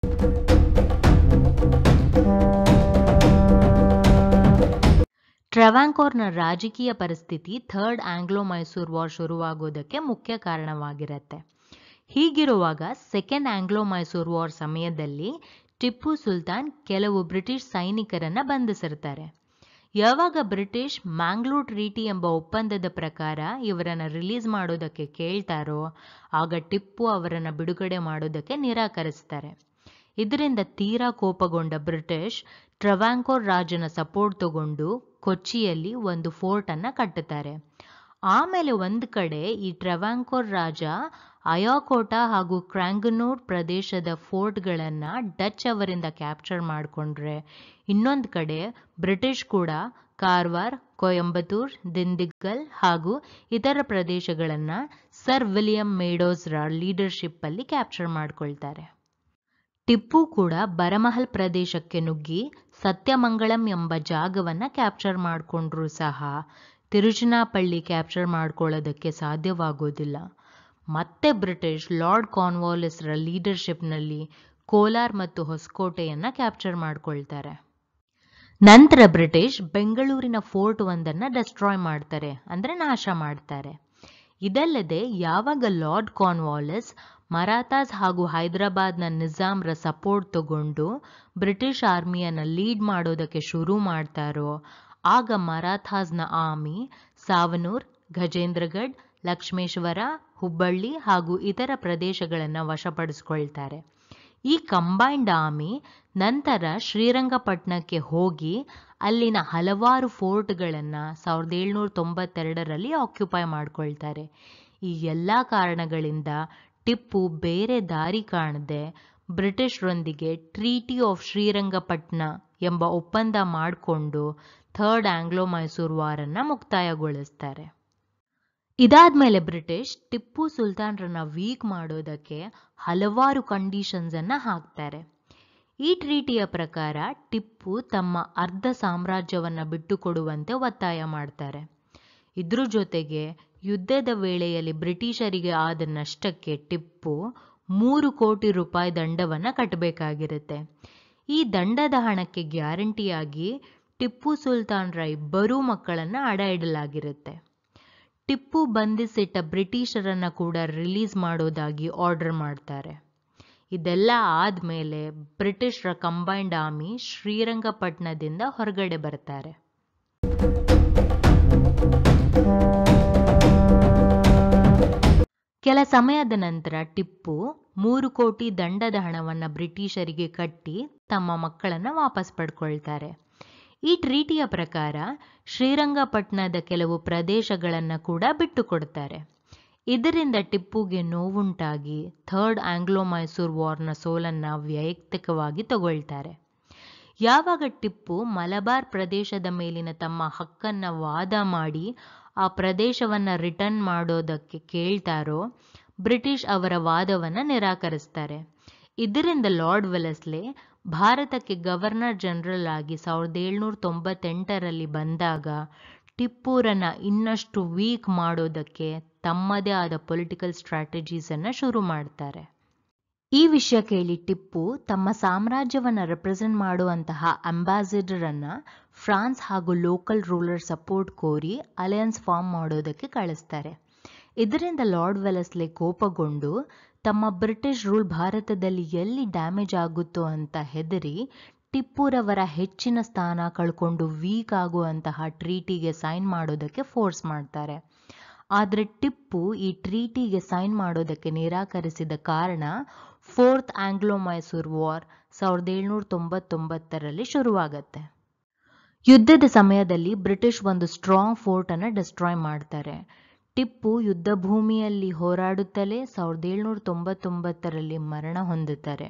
ಟ್ರೆವಾಂಕೋರ್ನ ರಾಜಕೀಯ ಪರಿಸ್ಥಿತಿ ಥರ್ಡ್ ಆಂಗ್ಲೋ ಮೈಸೂರ್ ವಾರ್ ಶುರುವಾಗೋದಕ್ಕೆ ಮುಖ್ಯ ಕಾರಣವಾಗಿರತ್ತೆ ಹೀಗಿರುವಾಗ ಸೆಕೆಂಡ್ ಆಂಗ್ಲೋ ಮೈಸೂರ್ ವಾರ್ ಸಮಯದಲ್ಲಿ ಟಿಪ್ಪು ಸುಲ್ತಾನ್ ಕೆಲವು ಬ್ರಿಟಿಷ್ ಸೈನಿಕರನ್ನ ಬಂಧಿಸಿರ್ತಾರೆ ಯಾವಾಗ ಬ್ರಿಟಿಷ್ ಮ್ಯಾಂಗ್ಳೂರ್ ಟ್ರೀಟಿ ಎಂಬ ಒಪ್ಪಂದದ ಪ್ರಕಾರ ಇವರನ್ನು ರಿಲೀಸ್ ಮಾಡೋದಕ್ಕೆ ಕೇಳ್ತಾರೋ ಆಗ ಟಿಪ್ಪು ಅವರನ್ನು ಬಿಡುಗಡೆ ಮಾಡೋದಕ್ಕೆ ನಿರಾಕರಿಸ್ತಾರೆ ಇದರಿಂದ ತೀರಾ ಕೋಪಗೊಂಡ ಬ್ರಿಟಿಷ್ ಟ್ರವಾಂಕೋರ್ ರಾಜನ ಸಪೋರ್ಟ್ ತಗೊಂಡು ಕೊಚ್ಚಿಯಲ್ಲಿ ಒಂದು ಫೋರ್ಟನ್ನು ಕಟ್ಟುತ್ತಾರೆ ಆಮೇಲೆ ಒಂದು ಕಡೆ ಈ ಟ್ರವಾಂಕೋರ್ ರಾಜ ಅಯಾಕೋಟ ಹಾಗೂ ಕ್ರ್ಯಾಂಗನೂರ್ ಪ್ರದೇಶದ ಫೋರ್ಟ್ಗಳನ್ನು ಡಚ್ ಅವರಿಂದ ಕ್ಯಾಪ್ಚರ್ ಮಾಡಿಕೊಂಡ್ರೆ ಇನ್ನೊಂದು ಕಡೆ ಬ್ರಿಟಿಷ್ ಕೂಡ ಕಾರವಾರ್ ಕೊಯಂಬತ್ತೂರ್ ದಿಂಡಿಗಲ್ ಹಾಗೂ ಇತರ ಪ್ರದೇಶಗಳನ್ನು ಸರ್ ವಿಲಿಯಂ ಮೇಡೋಸ್ರ ಲೀಡರ್ಶಿಪ್ಪಲ್ಲಿ ಕ್ಯಾಪ್ಚರ್ ಮಾಡ್ಕೊಳ್ತಾರೆ ಟಿಪ್ಪು ಕೂಡ ಬರಮಹಲ್ ಪ್ರದೇಶಕ್ಕೆ ನುಗ್ಗಿ ಸತ್ಯಮಂಗಳಂ ಎಂಬ ಜಾಗವನ್ನು ಕ್ಯಾಪ್ಚರ್ ಮಾಡಿಕೊಂಡ್ರೂ ಸಹ ತಿರುಚನಾಪಳ್ಳಿ ಕ್ಯಾಪ್ಚರ್ ಮಾಡ್ಕೊಳ್ಳೋದಕ್ಕೆ ಸಾಧ್ಯವಾಗೋದಿಲ್ಲ ಮತ್ತೆ ಬ್ರಿಟಿಷ್ ಲಾರ್ಡ್ ಕಾರ್ನ್ವಾಲಿಸ್ರ ಲೀಡರ್ಶಿಪ್ನಲ್ಲಿ ಕೋಲಾರ್ ಮತ್ತು ಹೊಸಕೋಟೆಯನ್ನು ಕ್ಯಾಪ್ಚರ್ ಮಾಡ್ಕೊಳ್ತಾರೆ ನಂತರ ಬ್ರಿಟಿಷ್ ಬೆಂಗಳೂರಿನ ಫೋರ್ಟ್ ಒಂದನ್ನು ಡೆಸ್ಟ್ರಾಯ್ ಮಾಡ್ತಾರೆ ಅಂದರೆ ನಾಶ ಮಾಡ್ತಾರೆ ಇದಲ್ಲದೆ ಯಾವಾಗ ಲಾರ್ಡ್ ಕಾರ್ನ್ವಾಲಿಸ್ ಮರಾಠಾಸ್ ಹಾಗೂ ಹೈದರಾಬಾದ್ನ ನಿಜಾಮ್ರ ಸಪೋರ್ಟ್ ತಗೊಂಡು ಬ್ರಿಟಿಷ್ ಆರ್ಮಿಯನ್ನು ಲೀಡ್ ಮಾಡೋದಕ್ಕೆ ಶುರು ಮಾಡ್ತಾರೋ ಆಗ ಮರಾಠಾಸ್ನ ಆರ್ಮಿ ಸಾವನೂರ್ ಗಜೇಂದ್ರಗಢ್ ಲಕ್ಷ್ಮೇಶ್ವರ ಹುಬ್ಬಳ್ಳಿ ಹಾಗೂ ಇತರ ಪ್ರದೇಶಗಳನ್ನು ವಶಪಡಿಸ್ಕೊಳ್ತಾರೆ ಈ ಕಂಬೈನ್ಡ್ ಆರ್ಮಿ ನಂತರ ಶ್ರೀರಂಗಪಟ್ಟಣಕ್ಕೆ ಹೋಗಿ ಅಲ್ಲಿನ ಹಲವಾರು ಫೋರ್ಟ್ಗಳನ್ನು ಸಾವಿರದ ಏಳ್ನೂರ ತೊಂಬತ್ತೆರಡರಲ್ಲಿ ಆಕ್ಯುಪೈ ಮಾಡ್ಕೊಳ್ತಾರೆ ಈ ಎಲ್ಲ ಕಾರಣಗಳಿಂದ ಟಿಪ್ಪು ಬೇರೆ ದಾರಿ ಕಾಣದೆ ಬ್ರಿಟಿಷರೊಂದಿಗೆ ಟ್ರೀಟಿ ಆಫ್ ಶ್ರೀರಂಗಪಟ್ಟಣ ಎಂಬ ಒಪ್ಪಂದ ಮಾಡಿಕೊಂಡು ಥರ್ಡ್ ಆಂಗ್ಲೋ ಮೈಸೂರು ವಾರನ್ನು ಮುಕ್ತಾಯಗೊಳಿಸ್ತಾರೆ ಇದಾದ್ಮೇಲೆ ಬ್ರಿಟಿಷ್ ಟಿಪ್ಪು ಸುಲ್ತಾನ್ರನ್ನ ವೀಕ್ ಮಾಡೋದಕ್ಕೆ ಹಲವಾರು ಕಂಡೀಷನ್ಸನ್ನು ಹಾಕ್ತಾರೆ ಈ ಟ್ರೀಟಿಯ ಪ್ರಕಾರ ಟಿಪ್ಪು ತಮ್ಮ ಅರ್ಧ ಸಾಮ್ರಾಜ್ಯವನ್ನು ಬಿಟ್ಟುಕೊಡುವಂತೆ ಒತ್ತಾಯ ಮಾಡ್ತಾರೆ ಇದ್ರ ಜೊತೆಗೆ ಯುದ್ಧದ ವೇಳೆಯಲ್ಲಿ ಬ್ರಿಟಿಷರಿಗೆ ಆದ ನಷ್ಟಕ್ಕೆ ಟಿಪ್ಪು ಮೂರು ಕೋಟಿ ರೂಪಾಯಿ ದಂಡವನ್ನು ಕಟ್ಟಬೇಕಾಗಿರುತ್ತೆ ಈ ದಂಡದ ಹಣಕ್ಕೆ ಗ್ಯಾರಂಟಿಯಾಗಿ ಟಿಪ್ಪು ಸುಲ್ತಾನ್ರ ಇಬ್ಬರೂ ಮಕ್ಕಳನ್ನು ಅಡ ಇಡಲಾಗಿರುತ್ತೆ ಟಿಪ್ಪು ಬಂಧಿಸಿಟ್ಟ ಬ್ರಿಟಿಷರನ್ನು ಕೂಡ ರಿಲೀಸ್ ಮಾಡೋದಾಗಿ ಆರ್ಡರ್ ಮಾಡ್ತಾರೆ ಇದೆಲ್ಲ ಆದಮೇಲೆ ಬ್ರಿಟಿಷರ ಕಂಬೈನ್ಡ್ ಆರ್ಮಿ ಶ್ರೀರಂಗಪಟ್ಟಣದಿಂದ ಹೊರಗಡೆ ಬರ್ತಾರೆ ಕೆಲ ಸಮಯದ ನಂತರ ಟಿಪ್ಪು ಮೂರು ಕೋಟಿ ದಂಡದ ಹಣವನ್ನು ಬ್ರಿಟಿಷರಿಗೆ ಕಟ್ಟಿ ತಮ್ಮ ಮಕ್ಕಳನ್ನು ವಾಪಸ್ ಪಡ್ಕೊಳ್ತಾರೆ ಈ ಟ್ರೀಟಿಯ ಪ್ರಕಾರ ಶ್ರೀರಂಗಪಟ್ಟಣದ ಕೆಲವು ಪ್ರದೇಶಗಳನ್ನು ಕೂಡ ಬಿಟ್ಟುಕೊಡ್ತಾರೆ ಇದರಿಂದ ಟಿಪ್ಪುಗೆ ನೋವುಂಟಾಗಿ ಥರ್ಡ್ ಆಂಗ್ಲೋ ಮೈಸೂರು ವಾರ್ನ ಸೋಲನ್ನು ವೈಯಕ್ತಿಕವಾಗಿ ತಗೊಳ್ತಾರೆ ಯಾವಾಗ ಟಿಪ್ಪು ಮಲಬಾರ್ ಪ್ರದೇಶದ ಮೇಲಿನ ತಮ್ಮ ಹಕ್ಕನ್ನು ವಾದ ಮಾಡಿ ಆ ಪ್ರದೇಶವನ್ನು ರಿಟರ್ನ್ ಮಾಡೋದಕ್ಕೆ ಕೇಳ್ತಾರೋ ಬ್ರಿಟಿಷ್ ಅವರ ವಾದವನ್ನು ನಿರಾಕರಿಸ್ತಾರೆ ಇದರಿಂದ ಲಾರ್ಡ್ ವೆಲೆಸ್ಲೆ ಭಾರತಕ್ಕೆ ಗವರ್ನರ್ ಜನರಲ್ ಆಗಿ ಸಾವಿರದ ಏಳ್ನೂರ ತೊಂಬತ್ತೆಂಟರಲ್ಲಿ ಬಂದಾಗ ಟಿಪ್ಪುರನ್ನ ಇನ್ನಷ್ಟು ವೀಕ್ ಮಾಡೋದಕ್ಕೆ ತಮ್ಮದೇ ಆದ ಪೊಲಿಟಿಕಲ್ ಸ್ಟ್ರಾಟಜೀಸನ್ನು ಶುರು ಮಾಡ್ತಾರೆ ಈ ವಿಷಯ ಕೇಳಿ ಟಿಪ್ಪು ತಮ್ಮ ಸಾಮ್ರಾಜ್ಯವನ್ನು ರೆಪ್ರೆಸೆಂಟ್ ಮಾಡುವಂತಹ ಅಂಬಾಸಿಡರನ್ನು ಫ್ರಾನ್ಸ್ ಹಾಗೂ ಲೋಕಲ್ ರೂಲರ್ ಸಪೋರ್ಟ್ ಕೋರಿ ಅಲಯನ್ಸ್ ಫಾರ್ಮ್ ಮಾಡೋದಕ್ಕೆ ಕಳಿಸ್ತಾರೆ ಇದರಿಂದ ಲಾರ್ಡ್ ವೆಲೆಸ್ಲೆ ಕೋಪಗೊಂಡು ತಮ್ಮ ಬ್ರಿಟಿಷ್ ರೂಲ್ ಭಾರತದಲ್ಲಿ ಎಲ್ಲಿ ಡ್ಯಾಮೇಜ್ ಆಗುತ್ತೋ ಅಂತ ಹೆದರಿ ಟಿಪ್ಪುರವರ ಹೆಚ್ಚಿನ ಸ್ಥಾನ ಕಳ್ಕೊಂಡು ವೀಕ್ ಆಗುವಂತಹ ಟ್ರೀಟಿಗೆ ಸೈನ್ ಮಾಡೋದಕ್ಕೆ ಫೋರ್ಸ್ ಮಾಡ್ತಾರೆ ಆದರೆ ಟಿಪ್ಪು ಈ ಟ್ರೀಟಿಗೆ ಸೈನ್ ಮಾಡೋದಕ್ಕೆ ನಿರಾಕರಿಸಿದ ಕಾರಣ ಫೋರ್ತ್ ಆಂಗ್ಲೋ ಮೈಸೂರು ವಾರ್ ಸಾವಿರದ ಏಳ್ನೂರ ತೊಂಬತ್ತೊಂಬತ್ತರಲ್ಲಿ ಶುರುವಾಗತ್ತೆ ಯುದ್ಧದ ಸಮಯದಲ್ಲಿ ಬ್ರಿಟಿಷ್ ಒಂದು ಸ್ಟ್ರಾಂಗ್ ಫೋರ್ಟನ್ನು ಡಿಸ್ಟ್ರಾಯ್ ಮಾಡ್ತಾರೆ ಟಿಪ್ಪು ಯುದ್ಧ ಭೂಮಿಯಲ್ಲಿ ಹೋರಾಡುತ್ತಲೇ ಸಾವಿರದ ಏಳ್ನೂರ ತೊಂಬತ್ತೊಂಬತ್ತರಲ್ಲಿ ಮರಣ ಹೊಂದುತ್ತಾರೆ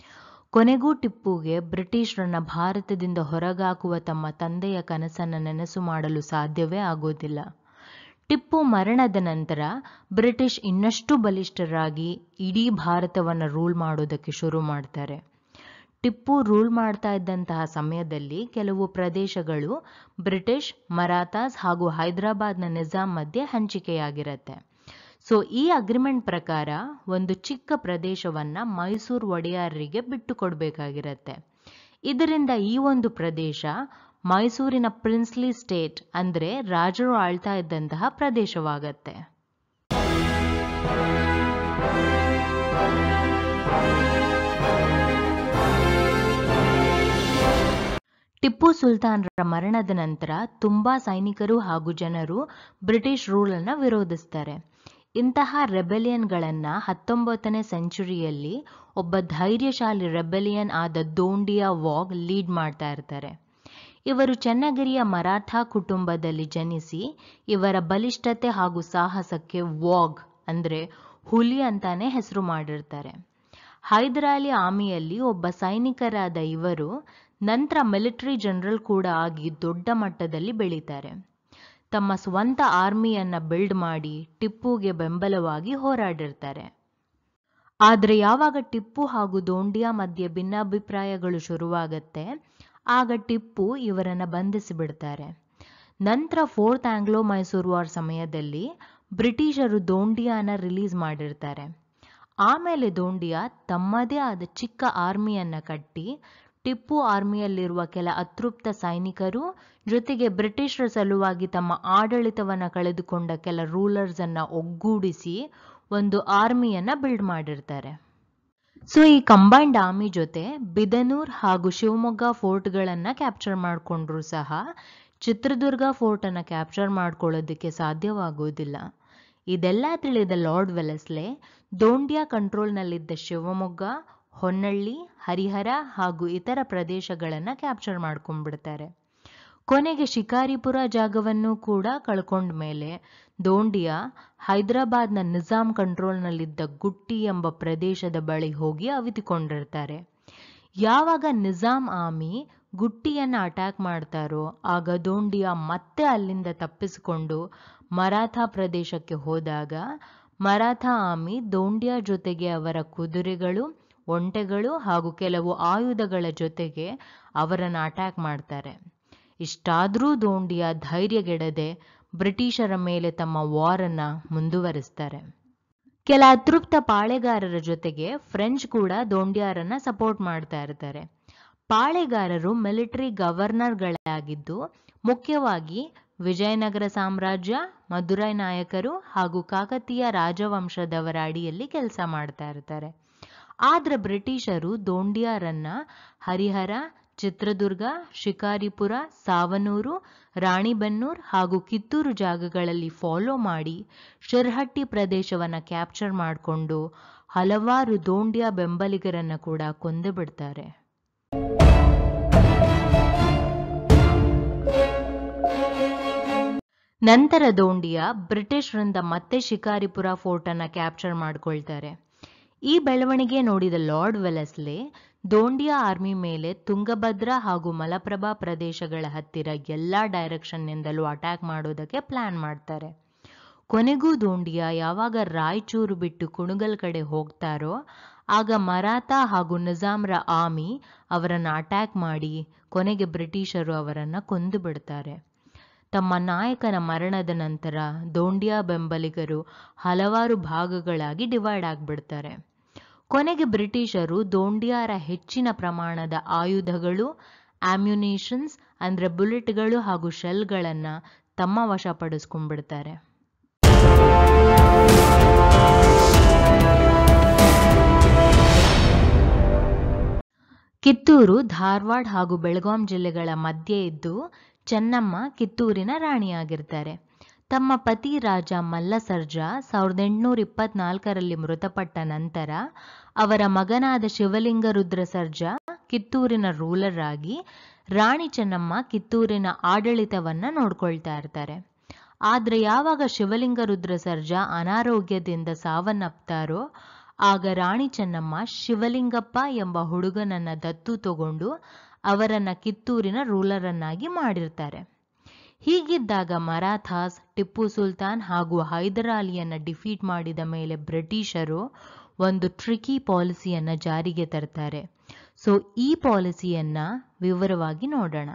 ಕೊನೆಗೂ ಟಿಪ್ಪುಗೆ ಬ್ರಿಟಿಷರನ್ನ ಭಾರತದಿಂದ ಹೊರಗಾಕುವ ತಮ್ಮ ತಂದೆಯ ಕನಸನ್ನು ನೆನಸು ಮಾಡಲು ಸಾಧ್ಯವೇ ಆಗೋದಿಲ್ಲ ಟಿಪ್ಪು ಮರಣದ ನಂತರ ಬ್ರಿಟಿಷ್ ಇನ್ನಷ್ಟು ಬಲಿಷ್ಠರಾಗಿ ಇಡೀ ಭಾರತವನ್ನು ರೂಲ್ ಮಾಡೋದಕ್ಕೆ ಶುರು ಮಾಡ್ತಾರೆ ಟಿಪ್ಪು ರೂಲ್ ಮಾಡ್ತಾ ಇದ್ದಂತಹ ಸಮಯದಲ್ಲಿ ಕೆಲವು ಪ್ರದೇಶಗಳು ಬ್ರಿಟಿಷ್ ಮರಾಠಾಸ್ ಹಾಗೂ ಹೈದರಾಬಾದ್ನ ನಿಜಾಂ ಮಧ್ಯೆ ಹಂಚಿಕೆಯಾಗಿರತ್ತೆ ಸೊ ಈ ಅಗ್ರಿಮೆಂಟ್ ಪ್ರಕಾರ ಒಂದು ಚಿಕ್ಕ ಪ್ರದೇಶವನ್ನ ಮೈಸೂರು ಒಡೆಯರಿಗೆ ಬಿಟ್ಟು ಕೊಡಬೇಕಾಗಿರತ್ತೆ ಇದರಿಂದ ಈ ಒಂದು ಪ್ರದೇಶ ಮೈಸೂರಿನ ಪ್ರಿನ್ಸ್ಲಿ ಸ್ಟೇಟ್ ಅಂದ್ರೆ ರಾಜರು ಆಳ್ತಾ ಇದ್ದಂತಹ ಪ್ರದೇಶವಾಗತ್ತೆ ಟಿಪ್ಪು ಸುಲ್ತಾನ್ರ ಮರಣದ ನಂತರ ತುಂಬಾ ಸೈನಿಕರು ಹಾಗೂ ಜನರು ಬ್ರಿಟಿಷ್ ರೂಲನ್ನು ವಿರೋಧಿಸ್ತಾರೆ ಇಂತಹ ರೆಬೆಲಿಯನ್ಗಳನ್ನು ಹತ್ತೊಂಬತ್ತನೇ ಸೆಂಚುರಿಯಲ್ಲಿ ಒಬ್ಬ ಧೈರ್ಯಶಾಲಿ ರೆಬೆಲಿಯನ್ ಆದ ದೋಂಡಿಯಾ ವಾಗ್ ಲೀಡ್ ಮಾಡ್ತಾ ಇರ್ತಾರೆ ಇವರು ಚೆನ್ನಗಿರಿಯ ಮರಾಠ ಕುಟುಂಬದಲ್ಲಿ ಜನಿಸಿ ಇವರ ಬಲಿಷ್ಠತೆ ಹಾಗೂ ಸಾಹಸಕ್ಕೆ ವಾಗ್ ಅಂದ್ರೆ ಹುಲಿ ಅಂತಾನೆ ಹೆಸರು ಮಾಡಿರ್ತಾರೆ ಹೈದರಾಲಿ ಆರ್ಮಿಯಲ್ಲಿ ಒಬ್ಬ ಸೈನಿಕರಾದ ಇವರು ನಂತರ ಮಿಲಿಟರಿ ಜನರಲ್ ಕೂಡ ಆಗಿ ದೊಡ್ಡ ಮಟ್ಟದಲ್ಲಿ ಬೆಳೀತಾರೆ ತಮ್ಮ ಸ್ವಂತ ಆರ್ಮಿಯನ್ನ ಬಿಲ್ಡ್ ಮಾಡಿ ಟಿಪ್ಪುಗೆ ಬೆಂಬಲವಾಗಿ ಹೋರಾಡಿರ್ತಾರೆ ಆದರೆ ಯಾವಾಗ ಟಿಪ್ಪು ಹಾಗೂ ದೋಂಡಿಯಾ ಮಧ್ಯೆ ಭಿನ್ನಾಭಿಪ್ರಾಯಗಳು ಶುರುವಾಗತ್ತೆ ಆಗ ಟಿಪ್ಪು ಇವರನ್ನ ಬಂಧಿಸಿ ಬಿಡ್ತಾರೆ ನಂತರ ಫೋರ್ತ್ ಆಂಗ್ಲೋ ಮೈಸೂರು ವಾರ್ ಸಮಯದಲ್ಲಿ ಬ್ರಿಟಿಷರು ದೋಂಡಿಯಾನ ರಿಲೀಸ್ ಮಾಡಿರ್ತಾರೆ ಆಮೇಲೆ ದೋಂಡಿಯಾ ತಮ್ಮದೇ ಆದ ಚಿಕ್ಕ ಆರ್ಮಿಯನ್ನ ಕಟ್ಟಿ ಟಿಪ್ಪು ಆರ್ಮಿಯಲ್ಲಿರುವ ಕೆಲ ಅತೃಪ್ತ ಸೈನಿಕರು ಜೊತೆಗೆ ಬ್ರಿಟಿಷರ ಸಲುವಾಗಿ ತಮ್ಮ ಆಡಳಿತವನ್ನ ಕಳೆದುಕೊಂಡ ಕೆಲ ರೂಲರ್ಸ್ ಅನ್ನ ಒಗ್ಗೂಡಿಸಿ ಒಂದು ಆರ್ಮಿಯನ್ನ ಬಿಲ್ಡ್ ಮಾಡಿರ್ತಾರೆ ಸೊ ಈ ಕಂಬೈನ್ಡ್ ಆರ್ಮಿ ಜೊತೆ ಬಿದನೂರ್ ಹಾಗೂ ಶಿವಮೊಗ್ಗ ಫೋರ್ಟ್ಗಳನ್ನ ಕ್ಯಾಪ್ಚರ್ ಮಾಡಿಕೊಂಡ್ರು ಸಹ ಚಿತ್ರದುರ್ಗ ಫೋರ್ಟ್ ಅನ್ನ ಕ್ಯಾಪ್ಚರ್ ಮಾಡ್ಕೊಳ್ಳೋದಕ್ಕೆ ಸಾಧ್ಯವಾಗುವುದಿಲ್ಲ ಇದೆಲ್ಲ ತಿಳಿದ ಲಾರ್ಡ್ ವೆಲೆಸ್ಲೆ ದೋಂಡಿಯಾ ಕಂಟ್ರೋಲ್ನಲ್ಲಿದ್ದ ಶಿವಮೊಗ್ಗ ಹೊನ್ನಳ್ಳಿ ಹರಿಹರ ಹಾಗೂ ಇತರ ಪ್ರದೇಶಗಳನ್ನು ಕ್ಯಾಪ್ಚರ್ ಮಾಡ್ಕೊಂಡ್ಬಿಡ್ತಾರೆ ಕೊನೆಗೆ ಶಿಕಾರಿಪುರ ಜಾಗವನ್ನು ಕೂಡ ಕಳ್ಕೊಂಡ ಮೇಲೆ ದೋಂಡಿಯಾ ಹೈದರಾಬಾದ್ನ ನಿಜಾಂ ಕಂಟ್ರೋಲ್ನಲ್ಲಿದ್ದ ಗುಟ್ಟಿ ಎಂಬ ಪ್ರದೇಶದ ಬಳಿ ಹೋಗಿ ಅವಿತುಕೊಂಡಿರ್ತಾರೆ ಯಾವಾಗ ನಿಜಾಂ ಆರ್ಮಿ ಗುಟ್ಟಿಯನ್ನ ಅಟ್ಯಾಕ್ ಮಾಡ್ತಾರೋ ಆಗ ದೋಂಡಿಯಾ ಮತ್ತೆ ಅಲ್ಲಿಂದ ತಪ್ಪಿಸಿಕೊಂಡು ಮರಾಠ ಪ್ರದೇಶಕ್ಕೆ ಹೋದಾಗ ಮರಾಠ ಆರ್ಮಿ ದೋಂಡಿಯಾ ಜೊತೆಗೆ ಅವರ ಕುದುರೆಗಳು ಒಂಟೆಗಳು ಹಾಗೂ ಕೆಲವು ಆಯುಧಗಳ ಜೊತೆಗೆ ಅವರನ್ನು ಅಟ್ಯಾಕ್ ಮಾಡ್ತಾರೆ ಇಷ್ಟಾದರೂ ದೋಂಡಿಯಾ ಧೈರ್ಯಗೆಡದೆ ಬ್ರಿಟಿಷರ ಮೇಲೆ ತಮ್ಮ ವಾರನ್ನ ಮುಂದುವರಿಸ್ತಾರೆ ಕೆಲ ಅತೃಪ್ತ ಪಾಳೆಗಾರರ ಜೊತೆಗೆ ಫ್ರೆಂಚ್ ಕೂಡ ದೋಂಡಿಯಾರನ್ನ ಸಪೋರ್ಟ್ ಮಾಡ್ತಾ ಇರ್ತಾರೆ ಪಾಳೆಗಾರರು ಮಿಲಿಟರಿ ಗವರ್ನರ್ಗಳಾಗಿದ್ದು ಮುಖ್ಯವಾಗಿ ವಿಜಯನಗರ ಸಾಮ್ರಾಜ್ಯ ಮದುರೈ ನಾಯಕರು ಹಾಗೂ ಕಾಕತೀಯ ರಾಜವಂಶದವರ ಅಡಿಯಲ್ಲಿ ಕೆಲಸ ಮಾಡ್ತಾ ಇರ್ತಾರೆ ಆದ್ರೆ ಬ್ರಿಟಿಷರು ದೋಂಡಿಯಾರನ್ನ ಹರಿಹರ ಚಿತ್ರದುರ್ಗ ಶಿಕಾರಿಪುರ ಸಾವನೂರು ರಾಣಿಬೆನ್ನೂರ್ ಹಾಗೂ ಕಿತ್ತೂರು ಜಾಗಗಳಲ್ಲಿ ಫಾಲೋ ಮಾಡಿ ಶಿರ್ಹಟ್ಟಿ ಪ್ರದೇಶವನ್ನ ಕ್ಯಾಪ್ಚರ್ ಮಾಡಿಕೊಂಡು ಹಲವಾರು ದೋಂಡಿಯಾ ಬೆಂಬಲಿಗರನ್ನ ಕೂಡ ಕೊಂದು ಬಿಡ್ತಾರೆ ನಂತರ ದೋಂಡಿಯಾ ಬ್ರಿಟಿಷರಿಂದ ಮತ್ತೆ ಶಿಕಾರಿಪುರ ಫೋರ್ಟ್ ಅನ್ನ ಕ್ಯಾಪ್ಚರ್ ಮಾಡ್ಕೊಳ್ತಾರೆ ಈ ಬೆಳವಣಿಗೆ ನೋಡಿದ ಲಾರ್ಡ್ ವೆಲೆಸ್ಲೆ ದೋಂಡಿಯಾ ಆರ್ಮಿ ಮೇಲೆ ತುಂಗಭದ್ರಾ ಹಾಗೂ ಮಲಪ್ರಭಾ ಪ್ರದೇಶಗಳ ಹತ್ತಿರ ಎಲ್ಲಾ ಡೈರೆಕ್ಷನ್ನಿಂದಲೂ ಅಟ್ಯಾಕ್ ಮಾಡೋದಕ್ಕೆ ಪ್ಲಾನ್ ಮಾಡ್ತಾರೆ ಕೊನೆಗೂ ದೋಂಡಿಯಾ ಯಾವಾಗ ರಾಯಚೂರು ಬಿಟ್ಟು ಕುಣಗಲ್ ಕಡೆ ಹೋಗ್ತಾರೋ ಆಗ ಮರಾಠ ಹಾಗೂ ನಿಜಾಮ್ರ ಆರ್ಮಿ ಅವರನ್ನ ಅಟ್ಯಾಕ್ ಮಾಡಿ ಕೊನೆಗೆ ಬ್ರಿಟಿಷರು ಅವರನ್ನ ಕೊಂದು ಬಿಡ್ತಾರೆ ತಮ್ಮ ನಾಯಕನ ಮರಣದ ನಂತರ ದೋಂಡಿಯಾ ಬೆಂಬಲಿಗರು ಹಲವಾರು ಭಾಗಗಳಾಗಿ ಡಿವೈಡ್ ಆಗಿಬಿಡ್ತಾರೆ ಕೊನೆಗೆ ಬ್ರಿಟಿಷರು ದೋಂಡಿಯಾರ ಹೆಚ್ಚಿನ ಪ್ರಮಾಣದ ಆಯುಧಗಳು ಆಮ್ಯುನೇಷನ್ಸ್ ಅಂದ್ರೆ ಬುಲೆಟ್ಗಳು ಹಾಗೂ ಶೆಲ್ಗಳನ್ನ ತಮ್ಮ ವಶಪಡಿಸ್ಕೊಂಡ್ಬಿಡ್ತಾರೆ ಕಿತ್ತೂರು ಧಾರವಾಡ ಹಾಗೂ ಬೆಳಗಾಂ ಜಿಲ್ಲೆಗಳ ಮಧ್ಯೆ ಇದ್ದು ಚೆನ್ನಮ್ಮ ಕಿತ್ತೂರಿನ ರಾಣಿಯಾಗಿರ್ತಾರೆ ತಮ್ಮ ಪತಿ ರಾಜ ಮಲ್ಲಸರ್ಜ ಸಾವಿರದ ಎಂಟುನೂರ ಇಪ್ಪತ್ನಾಲ್ಕರಲ್ಲಿ ಮೃತಪಟ್ಟ ನಂತರ ಅವರ ಮಗನಾದ ಶಿವಲಿಂಗ ರುದ್ರ ಸರ್ಜಾ ಕಿತ್ತೂರಿನ ರೂಲರ್ ಆಗಿ ರಾಣಿ ಚೆನ್ನಮ್ಮ ಕಿತ್ತೂರಿನ ಆಡಳಿತವನ್ನ ನೋಡ್ಕೊಳ್ತಾ ಇರ್ತಾರೆ ಆದ್ರೆ ಯಾವಾಗ ಶಿವಲಿಂಗ ರುದ್ರ ಸರ್ಜಾ ಅನಾರೋಗ್ಯದಿಂದ ಸಾವನ್ನಪ್ತಾರೋ ಆಗ ರಾಣಿ ಚೆನ್ನಮ್ಮ ಶಿವಲಿಂಗಪ್ಪ ಎಂಬ ಹುಡುಗನನ್ನ ದತ್ತು ತಗೊಂಡು ಅವರನ್ನ ಕಿತ್ತೂರಿನ ರೂಲರನ್ನಾಗಿ ಮಾಡಿರ್ತಾರೆ ಹೀಗಿದ್ದಾಗ ಮರಾಠಾಸ್ ಟಿಪ್ಪು ಸುಲ್ತಾನ್ ಹಾಗೂ ಹೈದರಾಲಿಯನ್ನ ಡಿಫೀಟ್ ಮಾಡಿದ ಮೇಲೆ ಬ್ರಿಟಿಷರು ಒಂದು ಟ್ರಿಕಿ ಪಾಲಿಸಿಯನ್ನ ಜಾರಿಗೆ ತರ್ತಾರೆ ಸೊ ಈ ಪಾಲಿಸಿಯನ್ನ ವಿವರವಾಗಿ ನೋಡೋಣ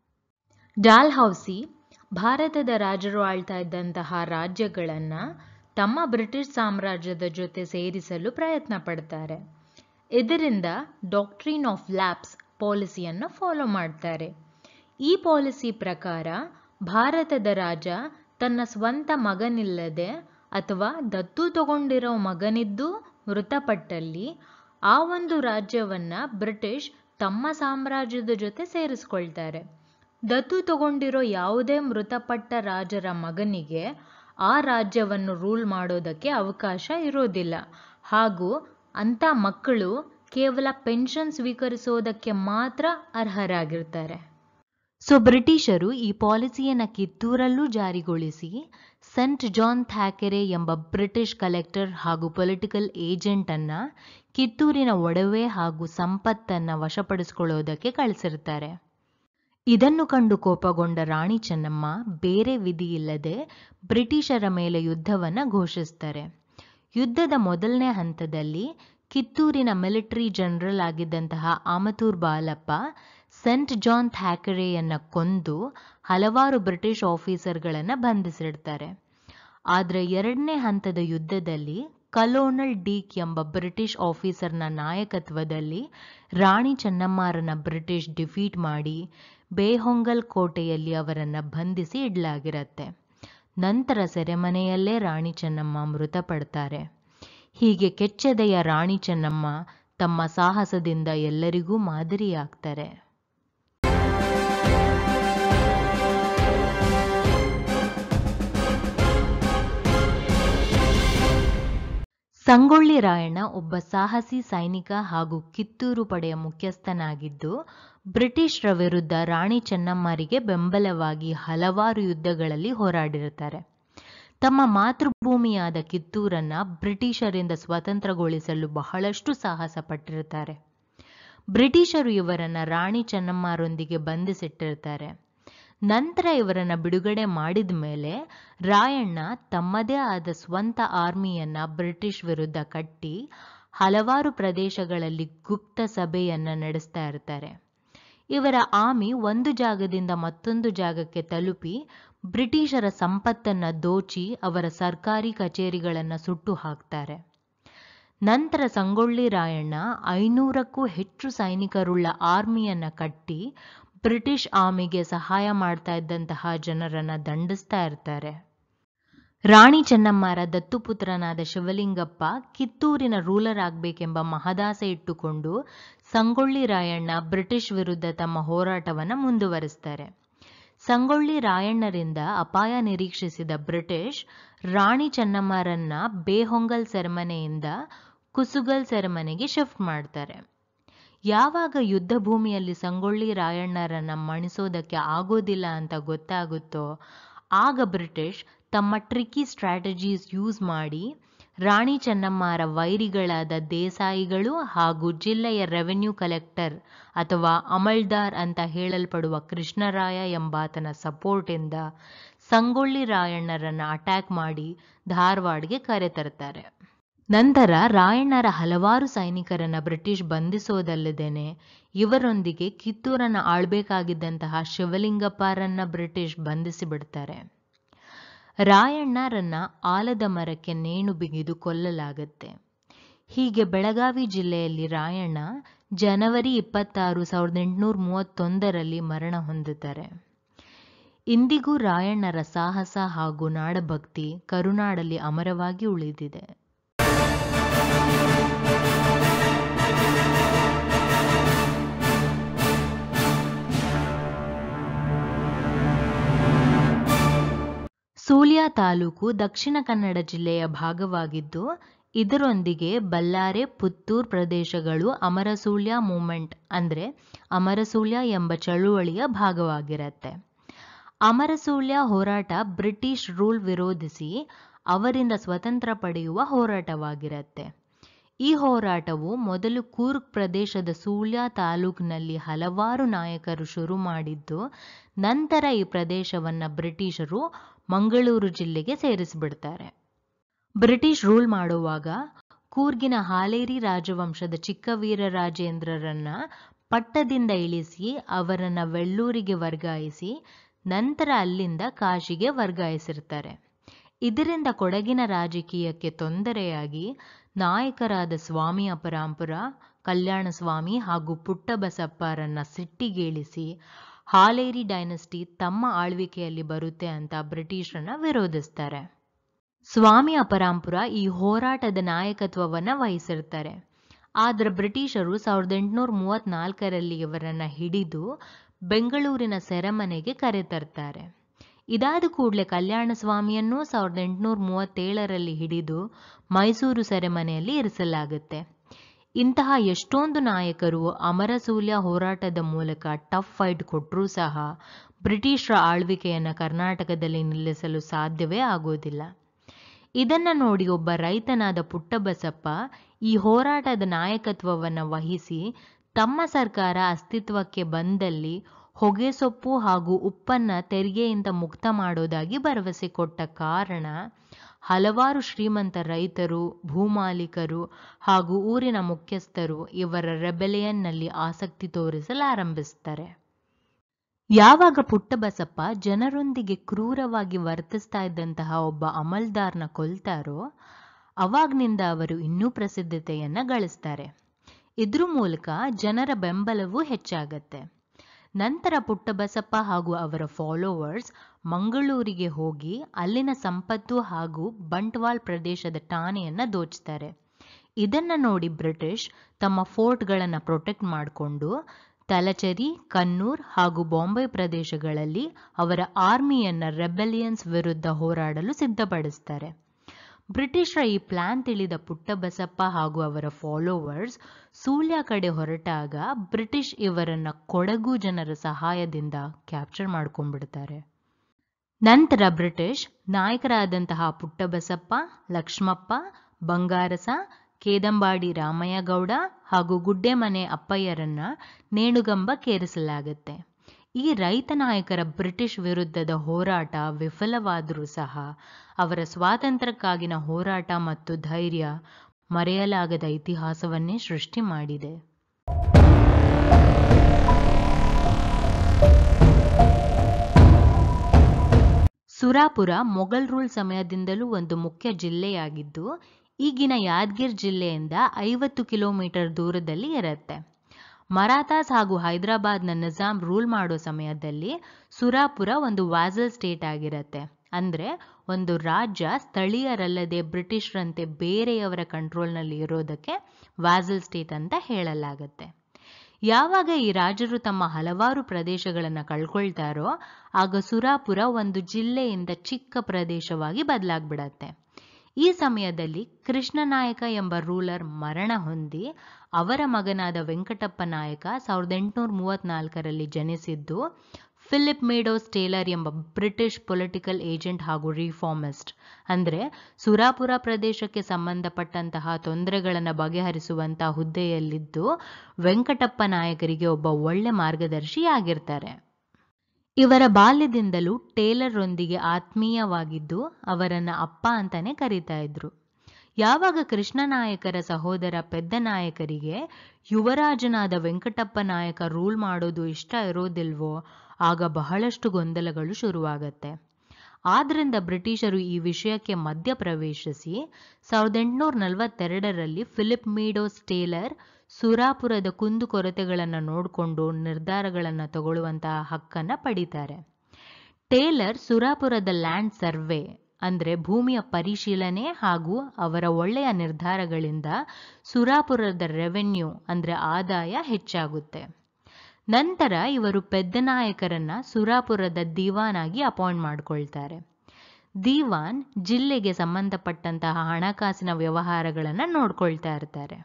ಡಾಲ್ ಹೌಸಿ ಭಾರತದ ರಾಜರು ಆಳ್ತಾ ಇದ್ದಂತಹ ರಾಜ್ಯಗಳನ್ನ ತಮ್ಮ ಬ್ರಿಟಿಷ್ ಸಾಮ್ರಾಜ್ಯದ ಜೊತೆ ಸೇರಿಸಲು ಪ್ರಯತ್ನ ಪಡ್ತಾರೆ ಇದರಿಂದ ಡಾಕ್ಟ್ರಿನ್ ಆಫ್ ಲ್ಯಾಬ್ಸ್ ಪಾಲಿಸಿಯನ್ನು ಫಾಲೋ ಮಾಡ್ತಾರೆ ಈ ಪಾಲಿಸಿ ಪ್ರಕಾರ ಭಾರತದ ರಾಜ ತನ್ನ ಸ್ವಂತ ಮಗನಿಲ್ಲದೆ ಅಥವಾ ದತ್ತು ತಗೊಂಡಿರೋ ಮಗನಿದ್ದು ಮೃತಪಟ್ಟಲ್ಲಿ ಆ ಒಂದು ರಾಜ್ಯವನ್ನ ಬ್ರಿಟಿಷ್ ತಮ್ಮ ಸಾಮ್ರಾಜ್ಯದ ಜೊತೆ ಸೇರಿಸ್ಕೊಳ್ತಾರೆ ದತ್ತು ತಗೊಂಡಿರೋ ಯಾವುದೇ ಮೃತಪಟ್ಟ ರಾಜರ ಮಗನಿಗೆ ಆ ರಾಜ್ಯವನ್ನು ರೂಲ್ ಮಾಡೋದಕ್ಕೆ ಅವಕಾಶ ಇರೋದಿಲ್ಲ ಹಾಗೂ ಅಂಥ ಮಕ್ಕಳು ಕೇವಲ ಪೆನ್ಷನ್ ಸ್ವೀಕರಿಸೋದಕ್ಕೆ ಮಾತ್ರ ಅರ್ಹರಾಗಿರ್ತಾರೆ ಸೊ ಬ್ರಿಟಿಷರು ಈ ಪಾಲಿಸಿಯನ್ನ ಕಿತ್ತೂರಲ್ಲೂ ಜಾರಿಗೊಳಿಸಿ ಸೆಂಟ್ ಜಾನ್ ಥ್ಯಾಕೆರೆ ಎಂಬ ಬ್ರಿಟಿಷ್ ಕಲೆಕ್ಟರ್ ಹಾಗೂ ಪೊಲಿಟಿಕಲ್ ಏಜೆಂಟ್ ಅನ್ನ ಕಿತ್ತೂರಿನ ಒಡವೆ ಹಾಗೂ ಸಂಪತ್ತನ್ನ ವಶಪಡಿಸಿಕೊಳ್ಳೋದಕ್ಕೆ ಕಳಿಸಿರ್ತಾರೆ ಇದನ್ನು ಕಂಡು ಕೋಪಗೊಂಡ ರಾಣಿ ಚೆನ್ನಮ್ಮ ಬೇರೆ ವಿಧಿ ಇಲ್ಲದೆ ಬ್ರಿಟಿಷರ ಮೇಲೆ ಯುದ್ಧವನ್ನ ಘೋಷಿಸ್ತಾರೆ ಯುದ್ಧದ ಮೊದಲನೇ ಹಂತದಲ್ಲಿ ಕಿತ್ತೂರಿನ ಮಿಲಿಟರಿ ಜನರಲ್ ಆಗಿದ್ದಂತಹ ಆಮತೂರ್ ಬಾಲಪ್ಪ ಸೆಂಟ್ ಜಾನ್ ಥ್ಯಾಕರೆಯನ್ನ ಕೊಂದು ಹಲವಾರು ಬ್ರಿಟಿಷ್ ಆಫೀಸರ್ಗಳನ್ನ ಬಂಧಿಸಿಡ್ತಾರೆ ಆದ್ರೆ ಎರಡನೇ ಹಂತದ ಯುದ್ಧದಲ್ಲಿ ಕಲೋನಲ್ ಡೀಕ್ ಎಂಬ ಬ್ರಿಟಿಷ್ ಆಫೀಸರ್ನ ನಾಯಕತ್ವದಲ್ಲಿ ರಾಣಿ ಚೆನ್ನಮ್ಮರನ್ನ ಬ್ರಿಟಿಷ್ ಡಿಫೀಟ್ ಮಾಡಿ ಬೇಹೊಂಗಲ್ ಕೋಟೆಯಲ್ಲಿ ಅವರನ್ನ ಬಂಧಿಸಿ ಇಡ್ಲಾಗಿರತ್ತೆ ನಂತರ ಸೆರೆಮನೆಯಲ್ಲೇ ರಾಣಿ ಚೆನ್ನಮ್ಮ ಮೃತಪಡ್ತಾರೆ ಹೀಗೆ ಕೆಚ್ಚೆದೆಯ ರಾಣಿ ಚೆನ್ನಮ್ಮ ತಮ್ಮ ಸಾಹಸದಿಂದ ಎಲ್ಲರಿಗೂ ಮಾದರಿಯಾಗ್ತಾರೆ ಸಂಗೊಳ್ಳಿ ರಾಯಣ್ಣ ಒಬ್ಬ ಸಾಹಸಿ ಸೈನಿಕ ಹಾಗೂ ಕಿತ್ತೂರು ಪಡೆಯ ಮುಖ್ಯಸ್ಥನಾಗಿದ್ದು ಬ್ರಿಟಿಷರ ವಿರುದ್ಧ ರಾಣಿ ಚೆನ್ನಮ್ಮರಿಗೆ ಬೆಂಬಲವಾಗಿ ಹಲವಾರು ಯುದ್ಧಗಳಲ್ಲಿ ಹೋರಾಡಿರುತ್ತಾರೆ ತಮ್ಮ ಮಾತೃಭೂಮಿಯಾದ ಕಿತ್ತೂರನ್ನ ಬ್ರಿಟಿಷರಿಂದ ಸ್ವತಂತ್ರಗೊಳಿಸಲು ಬಹಳಷ್ಟು ಸಾಹಸ ಪಟ್ಟಿರುತ್ತಾರೆ ಬ್ರಿಟಿಷರು ಇವರನ್ನ ರಾಣಿ ಚೆನ್ನಮ್ಮರೊಂದಿಗೆ ಬಂಧಿಸಿಟ್ಟಿರ್ತಾರೆ ನಂತರ ಇವರನ್ನ ಬಿಡುಗಡೆ ಮಾಡಿದ ಮೇಲೆ ರಾಯಣ್ಣ ತಮ್ಮದೇ ಆದ ಸ್ವಂತ ಆರ್ಮಿಯನ್ನ ಬ್ರಿಟಿಷ್ ವಿರುದ್ಧ ಕಟ್ಟಿ ಹಲವಾರು ಪ್ರದೇಶಗಳಲ್ಲಿ ಗುಪ್ತ ಸಭೆಯನ್ನ ನಡೆಸ್ತಾ ಇರ್ತಾರೆ ಇವರ ಆರ್ಮಿ ಒಂದು ಜಾಗದಿಂದ ಮತ್ತೊಂದು ಜಾಗಕ್ಕೆ ತಲುಪಿ ಬ್ರಿಟಿಷರ ಸಂಪತ್ತನ್ನ ದೋಚಿ ಅವರ ಸರ್ಕಾರಿ ಕಚೇರಿಗಳನ್ನ ಸುಟ್ಟು ಹಾಕ್ತಾರೆ ನಂತರ ಸಂಗೊಳ್ಳಿ ರಾಯಣ್ಣ ಐನೂರಕ್ಕೂ ಹೆಚ್ಚು ಸೈನಿಕರುಳ್ಳ ಆರ್ಮಿಯನ್ನ ಕಟ್ಟಿ ಬ್ರಿಟಿಷ್ ಆರ್ಮಿಗೆ ಸಹಾಯ ಮಾಡ್ತಾ ಇದ್ದಂತಹ ಜನರನ್ನ ದಂಡಿಸ್ತಾ ಇರ್ತಾರೆ ರಾಣಿ ಚೆನ್ನಮ್ಮರ ದತ್ತುಪುತ್ರನಾದ ಶಿವಲಿಂಗಪ್ಪ ಕಿತ್ತೂರಿನ ರೂಲರ್ ಆಗಬೇಕೆಂಬ ಮಹದಾಸೆ ಇಟ್ಟುಕೊಂಡು ಸಂಗೊಳ್ಳಿ ರಾಯಣ್ಣ ಬ್ರಿಟಿಷ್ ವಿರುದ್ಧ ತಮ್ಮ ಹೋರಾಟವನ್ನು ಮುಂದುವರಿಸ್ತಾರೆ ಸಂಗೊಳ್ಳಿ ರಾಯಣ್ಣರಿಂದ ಅಪಾಯ ನಿರೀಕ್ಷಿಸಿದ ಬ್ರಿಟಿಷ್ ರಾಣಿ ಚೆನ್ನಮ್ಮರನ್ನ ಬೇಹೊಂಗಲ್ ಸೆರೆಮನೆಯಿಂದ ಕುಸುಗಲ್ ಸೆರೆಮನೆಗೆ ಶಿಫ್ಟ್ ಮಾಡ್ತಾರೆ ಯಾವಾಗ ಯುದ್ಧ ಭೂಮಿಯಲ್ಲಿ ಸಂಗೊಳ್ಳಿ ರಾಯಣ್ಣರನ್ನ ಮಣಿಸೋದಕ್ಕೆ ಆಗೋದಿಲ್ಲ ಅಂತ ಗೊತ್ತಾಗುತ್ತೋ ಆಗ ಬ್ರಿಟಿಷ್ ತಮ್ಮ ಟ್ರಿಕ್ಕಿ ಸ್ಟ್ರಾಟಜೀಸ್ ಯೂಸ್ ಮಾಡಿ ರಾಣಿ ಚೆನ್ನಮ್ಮರ ವೈರಿಗಳಾದ ದೇಸಾಯಿಗಳು ಹಾಗೂ ಜಿಲ್ಲೆಯ ರೆವೆನ್ಯೂ ಕಲೆಕ್ಟರ್ ಅಥವಾ ಅಮಲ್ದಾರ್ ಅಂತ ಹೇಳಲ್ಪಡುವ ಕೃಷ್ಣರಾಯ ಎಂಬಾತನ ಸಪೋರ್ಟಿಂದ ಸಂಗೊಳ್ಳಿ ರಾಯಣ್ಣರನ್ನ ಅಟ್ಯಾಕ್ ಮಾಡಿ ಧಾರವಾಡ್ಗೆ ಕರೆತರ್ತಾರೆ ನಂತರ ರಾಯಣ್ಣರ ಹಲವಾರು ಸೈನಿಕರನ್ನ ಬ್ರಿಟಿಷ್ ಬಂಧಿಸೋದಲ್ಲದೇನೆ ಇವರೊಂದಿಗೆ ಕಿತ್ತೂರನ್ನ ಆಳ್ಬೇಕಾಗಿದ್ದಂತಹ ಶಿವಲಿಂಗಪ್ಪರನ್ನ ಬ್ರಿಟಿಷ್ ಬಂಧಿಸಿ ಬಿಡ್ತಾರೆ ರಾಯಣ್ಣರನ್ನ ಆಲದ ಮರಕ್ಕೆ ನೇಣು ಬಿಗಿದು ಕೊಲ್ಲಲಾಗತ್ತೆ ಹೀಗೆ ಬೆಳಗಾವಿ ಜಿಲ್ಲೆಯಲ್ಲಿ ರಾಯಣ್ಣ ಜನವರಿ ಇಪ್ಪತ್ತಾರು ಸಾವಿರದ ಎಂಟುನೂರ ಮೂವತ್ತೊಂದರಲ್ಲಿ ಮರಣ ಹೊಂದುತ್ತಾರೆ ಇಂದಿಗೂ ರಾಯಣ್ಣರ ಸಾಹಸ ಹಾಗೂ ನಾಡಭಕ್ತಿ ಕರುನಾಡಲ್ಲಿ ಅಮರವಾಗಿ ಉಳಿದಿದೆ ಸೂಲ್ಯ ತಾಲೂಕು ದಕ್ಷಿಣ ಕನ್ನಡ ಜಿಲ್ಲೆಯ ಭಾಗವಾಗಿದ್ದು ಇದರೊಂದಿಗೆ ಬಳ್ಳಾರೆ ಪುತ್ತೂರು ಪ್ರದೇಶಗಳು ಅಮರಸೂಲ್ಯ ಮೂಮೆಂಟ್ ಅಂದರೆ ಅಮರಸೂಲ್ಯ ಎಂಬ ಚಳುವಳಿಯ ಭಾಗವಾಗಿರತ್ತೆ ಅಮರಸೂಲ್ಯ ಹೋರಾಟ ಬ್ರಿಟಿಷ್ ರೂಲ್ ವಿರೋಧಿಸಿ ಅವರಿಂದ ಸ್ವತಂತ್ರ ಪಡೆಯುವ ಹೋರಾಟವಾಗಿರತ್ತೆ ಈ ಹೋರಾಟವು ಮೊದಲು ಕೂರ್ಗ್ ಪ್ರದೇಶದ ಸೂಳ್ಯ ತಾಲೂಕಿನಲ್ಲಿ ಹಲವಾರು ನಾಯಕರು ಶುರು ಮಾಡಿದ್ದು ನಂತರ ಈ ಪ್ರದೇಶವನ್ನ ಬ್ರಿಟಿಷರು ಮಂಗಳೂರು ಜಿಲ್ಲೆಗೆ ಸೇರಿಸಿಬಿಡ್ತಾರೆ ಬ್ರಿಟಿಷ್ ರೂಲ್ ಮಾಡುವಾಗ ಕೂರ್ಗಿನ ಹಾಲೇರಿ ರಾಜವಂಶದ ಚಿಕ್ಕವೀರ ರಾಜೇಂದ್ರರನ್ನ ಪಟ್ಟದಿಂದ ಇಳಿಸಿ ಅವರನ್ನ ವೆಳ್ಳೂರಿಗೆ ವರ್ಗಾಯಿಸಿ ನಂತರ ಅಲ್ಲಿಂದ ಕಾಶಿಗೆ ವರ್ಗಾಯಿಸಿರ್ತಾರೆ ಇದರಿಂದ ಕೊಡಗಿನ ರಾಜಕೀಯಕ್ಕೆ ತೊಂದರೆಯಾಗಿ ನಾಯಕರಾದ ಸ್ವಾಮಿ ಅಪರಾಂಪುರ ಕಲ್ಯಾಣ ಸ್ವಾಮಿ ಹಾಗೂ ಪುಟ್ಟಬಸಪ್ಪರನ್ನ ಸಿಟ್ಟಿಗೇಳಿಸಿ ಹಾಲೇರಿ ಡೈನಸ್ಟಿ ತಮ್ಮ ಆಳ್ವಿಕೆಯಲ್ಲಿ ಬರುತ್ತೆ ಅಂತ ಬ್ರಿಟಿಷರನ್ನ ವಿರೋಧಿಸ್ತಾರೆ ಸ್ವಾಮಿ ಅಪರಾಂಪುರ ಈ ಹೋರಾಟದ ನಾಯಕತ್ವವನ್ನ ವಹಿಸಿರ್ತಾರೆ ಆದ್ರೆ ಬ್ರಿಟಿಷರು ಸಾವಿರದ ಎಂಟುನೂರ ಮೂವತ್ನಾಲ್ಕರಲ್ಲಿ ಇವರನ್ನ ಹಿಡಿದು ಬೆಂಗಳೂರಿನ ಸೆರೆಮನೆಗೆ ಕರೆತರ್ತಾರೆ ಇದಾದ ಕೂಡಲೇ ಕಲ್ಯಾಣ ಸ್ವಾಮಿಯನ್ನು ಸಾವಿರದ ಎಂಟುನೂರ ಮೂವತ್ತೇಳರಲ್ಲಿ ಹಿಡಿದು ಮೈಸೂರು ಸೆರೆಮನೆಯಲ್ಲಿ ಇರಿಸಲಾಗುತ್ತೆ ಇಂತಹ ಎಷ್ಟೊಂದು ನಾಯಕರು ಅಮರಸೂಲ್ಯ ಹೋರಾಟದ ಮೂಲಕ ಟಫ್ ಫೈಟ್ ಕೊಟ್ಟರೂ ಸಹ ಬ್ರಿಟಿಷರ ಆಳ್ವಿಕೆಯನ್ನು ಕರ್ನಾಟಕದಲ್ಲಿ ನಿಲ್ಲಿಸಲು ಸಾಧ್ಯವೇ ಆಗೋದಿಲ್ಲ ಇದನ್ನ ನೋಡಿ ಒಬ್ಬ ರೈತನಾದ ಪುಟ್ಟಬಸಪ್ಪ ಈ ಹೋರಾಟದ ನಾಯಕತ್ವವನ್ನು ವಹಿಸಿ ತಮ್ಮ ಸರ್ಕಾರ ಅಸ್ತಿತ್ವಕ್ಕೆ ಬಂದಲ್ಲಿ ಹೊಗೆಸೊಪ್ಪು ಹಾಗೂ ಉಪ್ಪನ್ನ ತೆರಿಗೆಯಿಂದ ಮುಕ್ತ ಮಾಡೋದಾಗಿ ಭರವಸೆ ಕೊಟ್ಟ ಕಾರಣ ಹಲವಾರು ಶ್ರೀಮಂತ ರೈತರು ಭೂಮಾಲೀಕರು ಹಾಗೂ ಊರಿನ ಮುಖ್ಯಸ್ಥರು ಇವರ ರೆಬೆಲಿಯನ್ನಲ್ಲಿ ಆಸಕ್ತಿ ತೋರಿಸಲಾರಂಭಿಸ್ತಾರೆ ಯಾವಾಗ ಪುಟ್ಟಬಸಪ್ಪ ಜನರೊಂದಿಗೆ ಕ್ರೂರವಾಗಿ ವರ್ತಿಸ್ತಾ ಇದ್ದಂತಹ ಒಬ್ಬ ಅಮಲ್ದಾರ್ನ ಕೊಲ್ತಾರೋ ಅವಾಗ್ನಿಂದ ಅವರು ಇನ್ನೂ ಪ್ರಸಿದ್ಧತೆಯನ್ನ ಗಳಿಸ್ತಾರೆ ಇದ್ರ ಮೂಲಕ ಜನರ ಬೆಂಬಲವೂ ಹೆಚ್ಚಾಗತ್ತೆ ನಂತರ ಪುಟ್ಟಬಸಪ್ಪ ಹಾಗೂ ಅವರ ಫಾಲೋವರ್ಸ್ ಮಂಗಳೂರಿಗೆ ಹೋಗಿ ಅಲ್ಲಿನ ಸಂಪತ್ತು ಹಾಗೂ ಬಂಟ್ವಾಲ್ ಪ್ರದೇಶದ ಠಾಣೆಯನ್ನ ದೋಚ್ತಾರೆ ಇದನ್ನ ನೋಡಿ ಬ್ರಿಟಿಷ್ ತಮ್ಮ ಫೋರ್ಟ್ಗಳನ್ನು ಪ್ರೊಟೆಕ್ಟ್ ಮಾಡಿಕೊಂಡು ತಲಚೇರಿ ಕನ್ನೂರ್ ಹಾಗೂ ಬಾಂಬೆ ಪ್ರದೇಶಗಳಲ್ಲಿ ಅವರ ಆರ್ಮಿಯನ್ನ ರೆಬೆಲಿಯನ್ಸ್ ವಿರುದ್ಧ ಹೋರಾಡಲು ಸಿದ್ಧಪಡಿಸ್ತಾರೆ ಬ್ರಿಟಿಷರ ಈ ಪ್ಲಾನ್ ತಿಳಿದ ಪುಟ್ಟಬಸಪ್ಪ ಹಾಗೂ ಅವರ ಫಾಲೋವರ್ಸ್ ಸೂಳ್ಯ ಕಡೆ ಹೊರಟಾಗ ಬ್ರಿಟಿಷ್ ಇವರನ್ನ ಕೊಡಗು ಜನರ ಸಹಾಯದಿಂದ ಕ್ಯಾಪ್ಚರ್ ಮಾಡ್ಕೊಂಡ್ಬಿಡ್ತಾರೆ ನಂತರ ಬ್ರಿಟಿಷ್ ನಾಯಕರಾದಂತಹ ಪುಟ್ಟಬಸಪ್ಪ ಲಕ್ಷ್ಮಪ್ಪ ಬಂಗಾರಸ ಕೇದಂಬಾಡಿ ರಾಮಯ್ಯಗೌಡ ಹಾಗೂ ಗುಡ್ಡೆಮನೆ ಅಪ್ಪಯ್ಯರನ್ನ ನೇಣುಗಂಬಕ್ಕೇರಿಸಲಾಗುತ್ತೆ ಈ ರೈತ ನಾಯಕರ ಬ್ರಿಟಿಷ್ ವಿರುದ್ಧದ ಹೋರಾಟ ವಿಫಲವಾದರೂ ಸಹ ಅವರ ಸ್ವಾತಂತ್ರ್ಯಕ್ಕಾಗಿನ ಹೋರಾಟ ಮತ್ತು ಧೈರ್ಯ ಮರೆಯಲಾಗದ ಇತಿಹಾಸವನ್ನೇ ಸೃಷ್ಟಿ ಮಾಡಿದೆ ಸುರಾಪುರ ಮೊಘಲ್ ರೂಲ್ ಸಮಯದಿಂದಲೂ ಒಂದು ಮುಖ್ಯ ಜಿಲ್ಲೆಯಾಗಿದ್ದು ಈಗಿನ ಯಾದಗಿರ್ ಜಿಲ್ಲೆಯಿಂದ ಐವತ್ತು ಕಿಲೋಮೀಟರ್ ದೂರದಲ್ಲಿ ಇರುತ್ತೆ ಮರಾಠಾಸ್ ಹಾಗೂ ಹೈದರಾಬಾದ್ನ ನಿಜಾಮ್ ರೂಲ್ ಮಾಡೋ ಸಮಯದಲ್ಲಿ ಸುರಾಪುರ ಒಂದು ವಾಜಲ್ ಸ್ಟೇಟ್ ಆಗಿರತ್ತೆ ಅಂದರೆ ಒಂದು ರಾಜ್ಯ ಸ್ಥಳೀಯರಲ್ಲದೆ ಬ್ರಿಟಿಷರಂತೆ ಬೇರೆಯವರ ಕಂಟ್ರೋಲ್ನಲ್ಲಿ ಇರೋದಕ್ಕೆ ವ್ಯಾಸಲ್ ಸ್ಟೇಟ್ ಅಂತ ಹೇಳಲಾಗತ್ತೆ ಯಾವಾಗ ಈ ರಾಜರು ತಮ್ಮ ಹಲವಾರು ಪ್ರದೇಶಗಳನ್ನು ಕಳ್ಕೊಳ್ತಾರೋ ಆಗ ಸುರಾಪುರ ಒಂದು ಜಿಲ್ಲೆಯಿಂದ ಚಿಕ್ಕ ಪ್ರದೇಶವಾಗಿ ಬದಲಾಗ್ಬಿಡತ್ತೆ ಈ ಸಮಯದಲ್ಲಿ ಕೃಷ್ಣನಾಯಕ ಎಂಬ ರೂಲರ್ ಮರಣ ಹೊಂದಿ ಅವರ ಮಗನಾದ ವೆಂಕಟಪ್ಪ ನಾಯಕ ಸಾವಿರದ ಎಂಟುನೂರ ಮೂವತ್ತ್ನಾಲ್ಕರಲ್ಲಿ ಜನಿಸಿದ್ದು ಫಿಲಿಪ್ ಮೇಡೋಸ್ ಟೇಲರ್ ಎಂಬ ಬ್ರಿಟಿಷ್ ಪೊಲಿಟಿಕಲ್ ಏಜೆಂಟ್ ಹಾಗೂ ರಿಫಾರ್ಮಿಸ್ಟ್ ಅಂದರೆ ಸುರಾಪುರ ಪ್ರದೇಶಕ್ಕೆ ಸಂಬಂಧಪಟ್ಟಂತಹ ತೊಂದರೆಗಳನ್ನು ಬಗೆಹರಿಸುವಂತಹ ಹುದ್ದೆಯಲ್ಲಿದ್ದು ವೆಂಕಟಪ್ಪ ನಾಯಕರಿಗೆ ಒಬ್ಬ ಒಳ್ಳೆ ಮಾರ್ಗದರ್ಶಿಯಾಗಿರ್ತಾರೆ ಇವರ ಬಾಲ್ಯದಿಂದಲೂ ಟೇಲರ್ರೊಂದಿಗೆ ಆತ್ಮೀಯವಾಗಿದ್ದು ಅವರನ್ನ ಅಪ್ಪ ಅಂತಾನೆ ಕರೀತಾ ಇದ್ರು ಯಾವಾಗ ಕೃಷ್ಣನಾಯಕರ ಸಹೋದರ ಪೆದ್ದ ನಾಯಕರಿಗೆ ಯುವರಾಜನಾದ ವೆಂಕಟಪ್ಪ ನಾಯಕ ರೂಲ್ ಮಾಡೋದು ಇಷ್ಟ ಇರೋದಿಲ್ವೋ ಆಗ ಬಹಳಷ್ಟು ಗೊಂದಲಗಳು ಶುರುವಾಗತ್ತೆ ಆದ್ರಿಂದ ಬ್ರಿಟಿಷರು ಈ ವಿಷಯಕ್ಕೆ ಮಧ್ಯ ಪ್ರವೇಶಿಸಿ ಸಾವಿರದ ಎಂಟುನೂರ ನಲವತ್ತೆರಡರಲ್ಲಿ ಫಿಲಿಪ್ ಮೀಡೋಸ್ ಟೇಲರ್ ಸುರಾಪುರದ ಕುಂದುಕೊರತೆಗಳನ್ನು ನೋಡಿಕೊಂಡು ನಿರ್ಧಾರಗಳನ್ನು ತಗೊಳ್ಳುವಂತಹ ಹಕ್ಕನ್ನು ಪಡಿತಾರೆ ಟೇಲರ್ ಸುರಾಪುರದ ಲ್ಯಾಂಡ್ ಸರ್ವೆ ಅಂದರೆ ಭೂಮಿಯ ಪರಿಶೀಲನೆ ಹಾಗೂ ಅವರ ಒಳ್ಳೆಯ ನಿರ್ಧಾರಗಳಿಂದ ಸುರಾಪುರದ ರೆವೆನ್ಯೂ ಅಂದರೆ ಆದಾಯ ಹೆಚ್ಚಾಗುತ್ತೆ ನಂತರ ಇವರು ಪೆದ್ದನಾಯಕರನ್ನ ಸುರಾಪುರದ ದಿವಾನಾಗಿ ಅಪಾಯಿಂಟ್ ಮಾಡ್ಕೊಳ್ತಾರೆ ದಿವಾನ್ ಜಿಲ್ಲೆಗೆ ಸಂಬಂಧಪಟ್ಟಂತಹ ಹಣಕಾಸಿನ ವ್ಯವಹಾರಗಳನ್ನು ನೋಡ್ಕೊಳ್ತಾ ಇರ್ತಾರೆ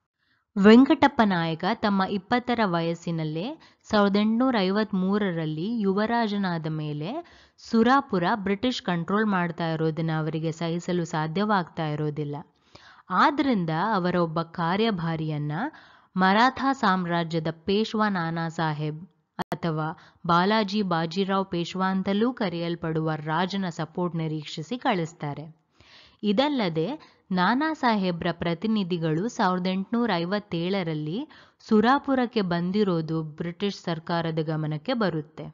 ವೆಂಕಟಪ್ಪ ನಾಯಕ ತಮ್ಮ ಇಪ್ಪತ್ತರ ವಯಸ್ಸಿನಲ್ಲೇ ಸಾವಿರದ ಎಂಟುನೂರ ಐವತ್ಮೂರರಲ್ಲಿ ಯುವರಾಜನಾದ ಮೇಲೆ ಸುರಾಪುರ ಬ್ರಿಟಿಷ್ ಕಂಟ್ರೋಲ್ ಮಾಡ್ತಾ ಇರೋದನ್ನ ಅವರಿಗೆ ಸಹಿಸಲು ಸಾಧ್ಯವಾಗ್ತಾ ಇರೋದಿಲ್ಲ ಆದ್ರಿಂದ ಅವರ ಒಬ್ಬ ಕಾರ್ಯಭಾರಿಯನ್ನ ಮರಾಠ ಸಾಮ್ರಾಜ್ಯದ ಪೇಶ್ವಾ ನಾನಾ ಸಾಹೇಬ್ ಅಥವಾ ಬಾಲಾಜಿ ಬಾಜಿರಾವ್ ಪೇಶ್ವಾ ಅಂತಲೂ ಕರೆಯಲ್ಪಡುವ ರಾಜನ ಸಪೋರ್ಟ್ ನಿರೀಕ್ಷಿಸಿ ಕಳಿಸ್ತಾರೆ ಇದಲ್ಲದೆ ನಾನಾ ಸಾಹೇಬ್ರ ಪ್ರತಿನಿಧಿಗಳು ಸಾವಿರದ ಎಂಟುನೂರ ಐವತ್ತೇಳರಲ್ಲಿ ಸುರಾಪುರಕ್ಕೆ ಬಂದಿರೋದು ಬ್ರಿಟಿಷ್ ಸರ್ಕಾರದ ಗಮನಕ್ಕೆ ಬರುತ್ತೆ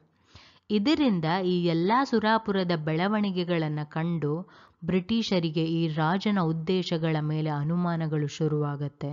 ಇದರಿಂದ ಈ ಎಲ್ಲ ಸುರಾಪುರದ ಬೆಳವಣಿಗೆಗಳನ್ನು ಕಂಡು ಬ್ರಿಟಿಷರಿಗೆ ಈ ರಾಜನ ಉದ್ದೇಶಗಳ ಮೇಲೆ ಅನುಮಾನಗಳು ಶುರುವಾಗತ್ತೆ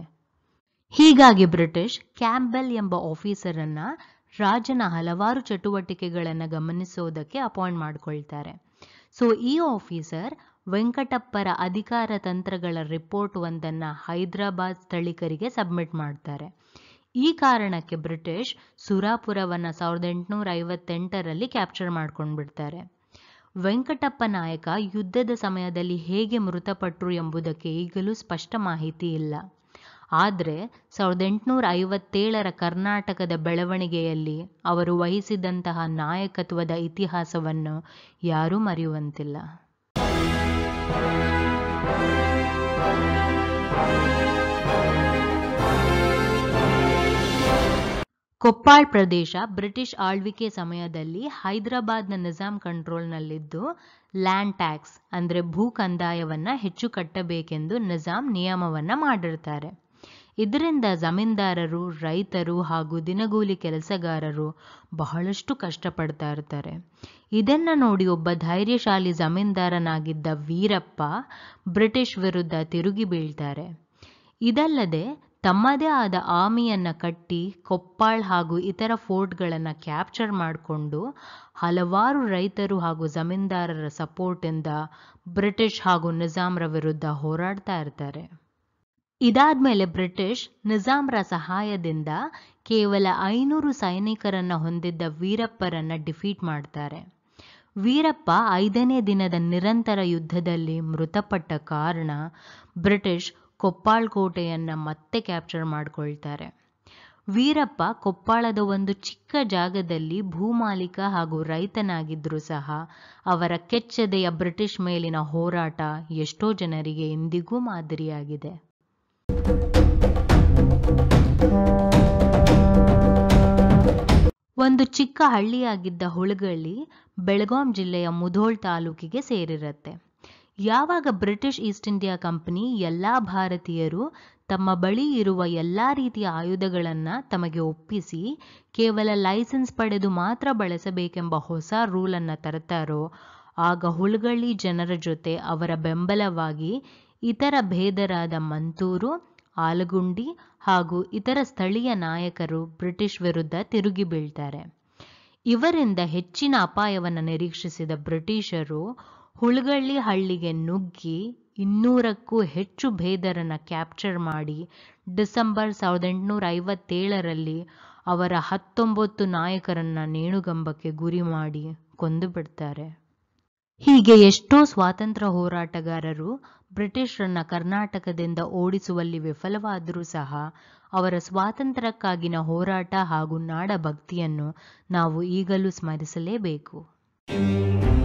ಹೀಗಾಗಿ ಬ್ರಿಟಿಷ್ ಕ್ಯಾಂಬೆಲ್ ಎಂಬ ಆಫೀಸರನ್ನ ರಾಜನ ಹಲವಾರು ಚಟುವಟಿಕೆಗಳನ್ನು ಗಮನಿಸೋದಕ್ಕೆ ಅಪಾಯಿಂಟ್ ಮಾಡ್ಕೊಳ್ತಾರೆ ಸೊ ಈ ಆಫೀಸರ್ ವೆಂಕಟಪ್ಪರ ಅಧಿಕಾರ ತಂತ್ರಗಳ ರಿಪೋರ್ಟ್ ಒಂದನ್ನು ಹೈದರಾಬಾದ್ ಸ್ಥಳೀಕರಿಗೆ ಸಬ್ಮಿಟ್ ಮಾಡ್ತಾರೆ ಈ ಕಾರಣಕ್ಕೆ ಬ್ರಿಟಿಷ್ ಸುರಾಪುರವನ್ನು ಸಾವಿರದ ಎಂಟುನೂರ ಐವತ್ತೆಂಟರಲ್ಲಿ ಕ್ಯಾಪ್ಚರ್ ಮಾಡ್ಕೊಂಡು ಬಿಡ್ತಾರೆ ವೆಂಕಟಪ್ಪ ನಾಯಕ ಯುದ್ಧದ ಸಮಯದಲ್ಲಿ ಹೇಗೆ ಮೃತಪಟ್ಟರು ಎಂಬುದಕ್ಕೆ ಈಗಲೂ ಸ್ಪಷ್ಟ ಮಾಹಿತಿ ಇಲ್ಲ ಆದರೆ ಸಾವಿರದ ಎಂಟುನೂರ ಐವತ್ತೇಳರ ಕರ್ನಾಟಕದ ಬೆಳವಣಿಗೆಯಲ್ಲಿ ಅವರು ವಹಿಸಿದಂತಹ ನಾಯಕತ್ವದ ಇತಿಹಾಸವನ್ನು ಯಾರೂ ಮರೆಯುವಂತಿಲ್ಲ ಕೊಪ್ಪಾಳ್ ಪ್ರದೇಶ ಬ್ರಿಟಿಷ್ ಆಳ್ವಿಕೆ ಸಮಯದಲ್ಲಿ ಹೈದರಾಬಾದ್ನ ನಿಜಾಂ ಕಂಟ್ರೋಲ್ನಲ್ಲಿದ್ದು ಲ್ಯಾಂಡ್ ಟ್ಯಾಕ್ಸ್ ಅಂದರೆ ಭೂ ಕಂದಾಯವನ್ನ ಹೆಚ್ಚು ಕಟ್ಟಬೇಕೆಂದು ನಿಜಾಂ ನಿಯಮವನ್ನ ಮಾಡಿರ್ತಾರೆ ಇದರಿಂದ ಜಮೀನ್ದಾರರು ರೈತರು ಹಾಗೂ ದಿನಗೂಲಿ ಕೆಲಸಗಾರರು ಬಹಳಷ್ಟು ಕಷ್ಟಪಡ್ತಾ ಇರ್ತಾರೆ ಇದನ್ನ ನೋಡಿ ಒಬ್ಬ ಧೈರ್ಯಶಾಲಿ ಜಮೀನ್ದಾರನಾಗಿದ್ದ ವೀರಪ್ಪ ಬ್ರಿಟಿಷ್ ವಿರುದ್ಧ ತಿರುಗಿ ಬೀಳ್ತಾರೆ ಇದಲ್ಲದೆ ತಮ್ಮದೇ ಆದ ಆರ್ಮಿಯನ್ನ ಕಟ್ಟಿ ಕೊಪ್ಪಾಳ್ ಹಾಗೂ ಇತರ ಫೋರ್ಟ್ಗಳನ್ನು ಕ್ಯಾಪ್ಚರ್ ಮಾಡಿಕೊಂಡು ಹಲವಾರು ರೈತರು ಹಾಗೂ ಜಮೀನ್ದಾರರ ಸಪೋರ್ಟಿಂದ ಬ್ರಿಟಿಷ್ ಹಾಗೂ ನಿಜಾಮ್ರ ವಿರುದ್ಧ ಹೋರಾಡ್ತಾ ಇರ್ತಾರೆ ಇದಾದ್ಮೇಲೆ ಬ್ರಿಟಿಷ್ ನಿಜಾಮ್ರ ಸಹಾಯದಿಂದ ಕೇವಲ ಐನೂರು ಸೈನಿಕರನ್ನ ಹೊಂದಿದ್ದ ವೀರಪ್ಪರನ್ನ ಡಿಫೀಟ್ ಮಾಡ್ತಾರೆ ವೀರಪ್ಪ ಐದನೇ ದಿನದ ನಿರಂತರ ಯುದ್ಧದಲ್ಲಿ ಮೃತಪಟ್ಟ ಕಾರಣ ಬ್ರಿಟಿಷ್ ಕೊಪ್ಪಾಳ್ ಕೋಟೆಯನ್ನ ಮತ್ತೆ ಕ್ಯಾಪ್ಚರ್ ಮಾಡ್ಕೊಳ್ತಾರೆ ವೀರಪ್ಪ ಕೊಪ್ಪಾಳದ ಒಂದು ಚಿಕ್ಕ ಜಾಗದಲ್ಲಿ ಭೂಮಾಲೀಕ ಹಾಗೂ ರೈತನಾಗಿದ್ರೂ ಸಹ ಅವರ ಕೆಚ್ಚದೆಯ ಬ್ರಿಟಿಷ್ ಮೇಲಿನ ಹೋರಾಟ ಎಷ್ಟೋ ಜನರಿಗೆ ಇಂದಿಗೂ ಮಾದರಿಯಾಗಿದೆ ಒಂದು ಚಿಕ್ಕ ಹಳ್ಳಿಯಾಗಿದ್ದ ಹುಳಗಳ್ಳಿ ಬೆಳಗಾಂ ಜಿಲ್ಲೆಯ ಮುಧೋಳ್ ತಾಲೂಕಿಗೆ ಸೇರಿರುತ್ತೆ ಯಾವಾಗ ಬ್ರಿಟಿಷ್ ಈಸ್ಟ್ ಇಂಡಿಯಾ ಕಂಪನಿ ಎಲ್ಲ ಭಾರತೀಯರು ತಮ್ಮ ಬಳಿ ಇರುವ ಎಲ್ಲ ರೀತಿಯ ಆಯುಧಗಳನ್ನು ತಮಗೆ ಒಪ್ಪಿಸಿ ಕೇವಲ ಲೈಸೆನ್ಸ್ ಪಡೆದು ಮಾತ್ರ ಬಳಸಬೇಕೆಂಬ ಹೊಸ ರೂಲನ್ನು ತರ್ತಾರೋ ಆಗ ಹುಳ್ಗಳ್ಳಿ ಜನರ ಜೊತೆ ಅವರ ಬೆಂಬಲವಾಗಿ ಇತರ ಭೇದರಾದ ಮಂತೂರು ಆಲಗುಂಡಿ ಹಾಗೂ ಇತರ ಸ್ಥಳೀಯ ನಾಯಕರು ಬ್ರಿಟಿಷ್ ವಿರುದ್ಧ ತಿರುಗಿ ಬೀಳ್ತಾರೆ ಇವರಿಂದ ಹೆಚ್ಚಿನ ಅಪಾಯವನ್ನು ನಿರೀಕ್ಷಿಸಿದ ಬ್ರಿಟಿಷರು ಹುಳ್ಗಳ್ಳಿ ಹಳ್ಳಿಗೆ ನುಗ್ಗಿ ಇನ್ನೂರಕ್ಕೂ ಹೆಚ್ಚು ಭೇದರನ್ನ ಕ್ಯಾಪ್ಚರ್ ಮಾಡಿ ಡಿಸೆಂಬರ್ ಸಾವಿರದ ಎಂಟುನೂರ ಐವತ್ತೇಳರಲ್ಲಿ ಅವರ ಹತ್ತೊಂಬತ್ತು ನಾಯಕರನ್ನ ನೇಣುಗಂಬಕ್ಕೆ ಗುರಿ ಮಾಡಿ ಕೊಂದು ಬಿಡ್ತಾರೆ ಹೀಗೆ ಎಷ್ಟೋ ಸ್ವಾತಂತ್ರ್ಯ ಹೋರಾಟಗಾರರು ಬ್ರಿಟಿಷರನ್ನ ಕರ್ನಾಟಕದಿಂದ ಓಡಿಸುವಲ್ಲಿ ವಿಫಲವಾದರೂ ಸಹ ಅವರ ಸ್ವಾತಂತ್ರ್ಯಕ್ಕಾಗಿನ ಹೋರಾಟ ಹಾಗೂ ನಾಡ ಭಕ್ತಿಯನ್ನು ನಾವು ಈಗಲೂ ಸ್ಮರಿಸಲೇಬೇಕು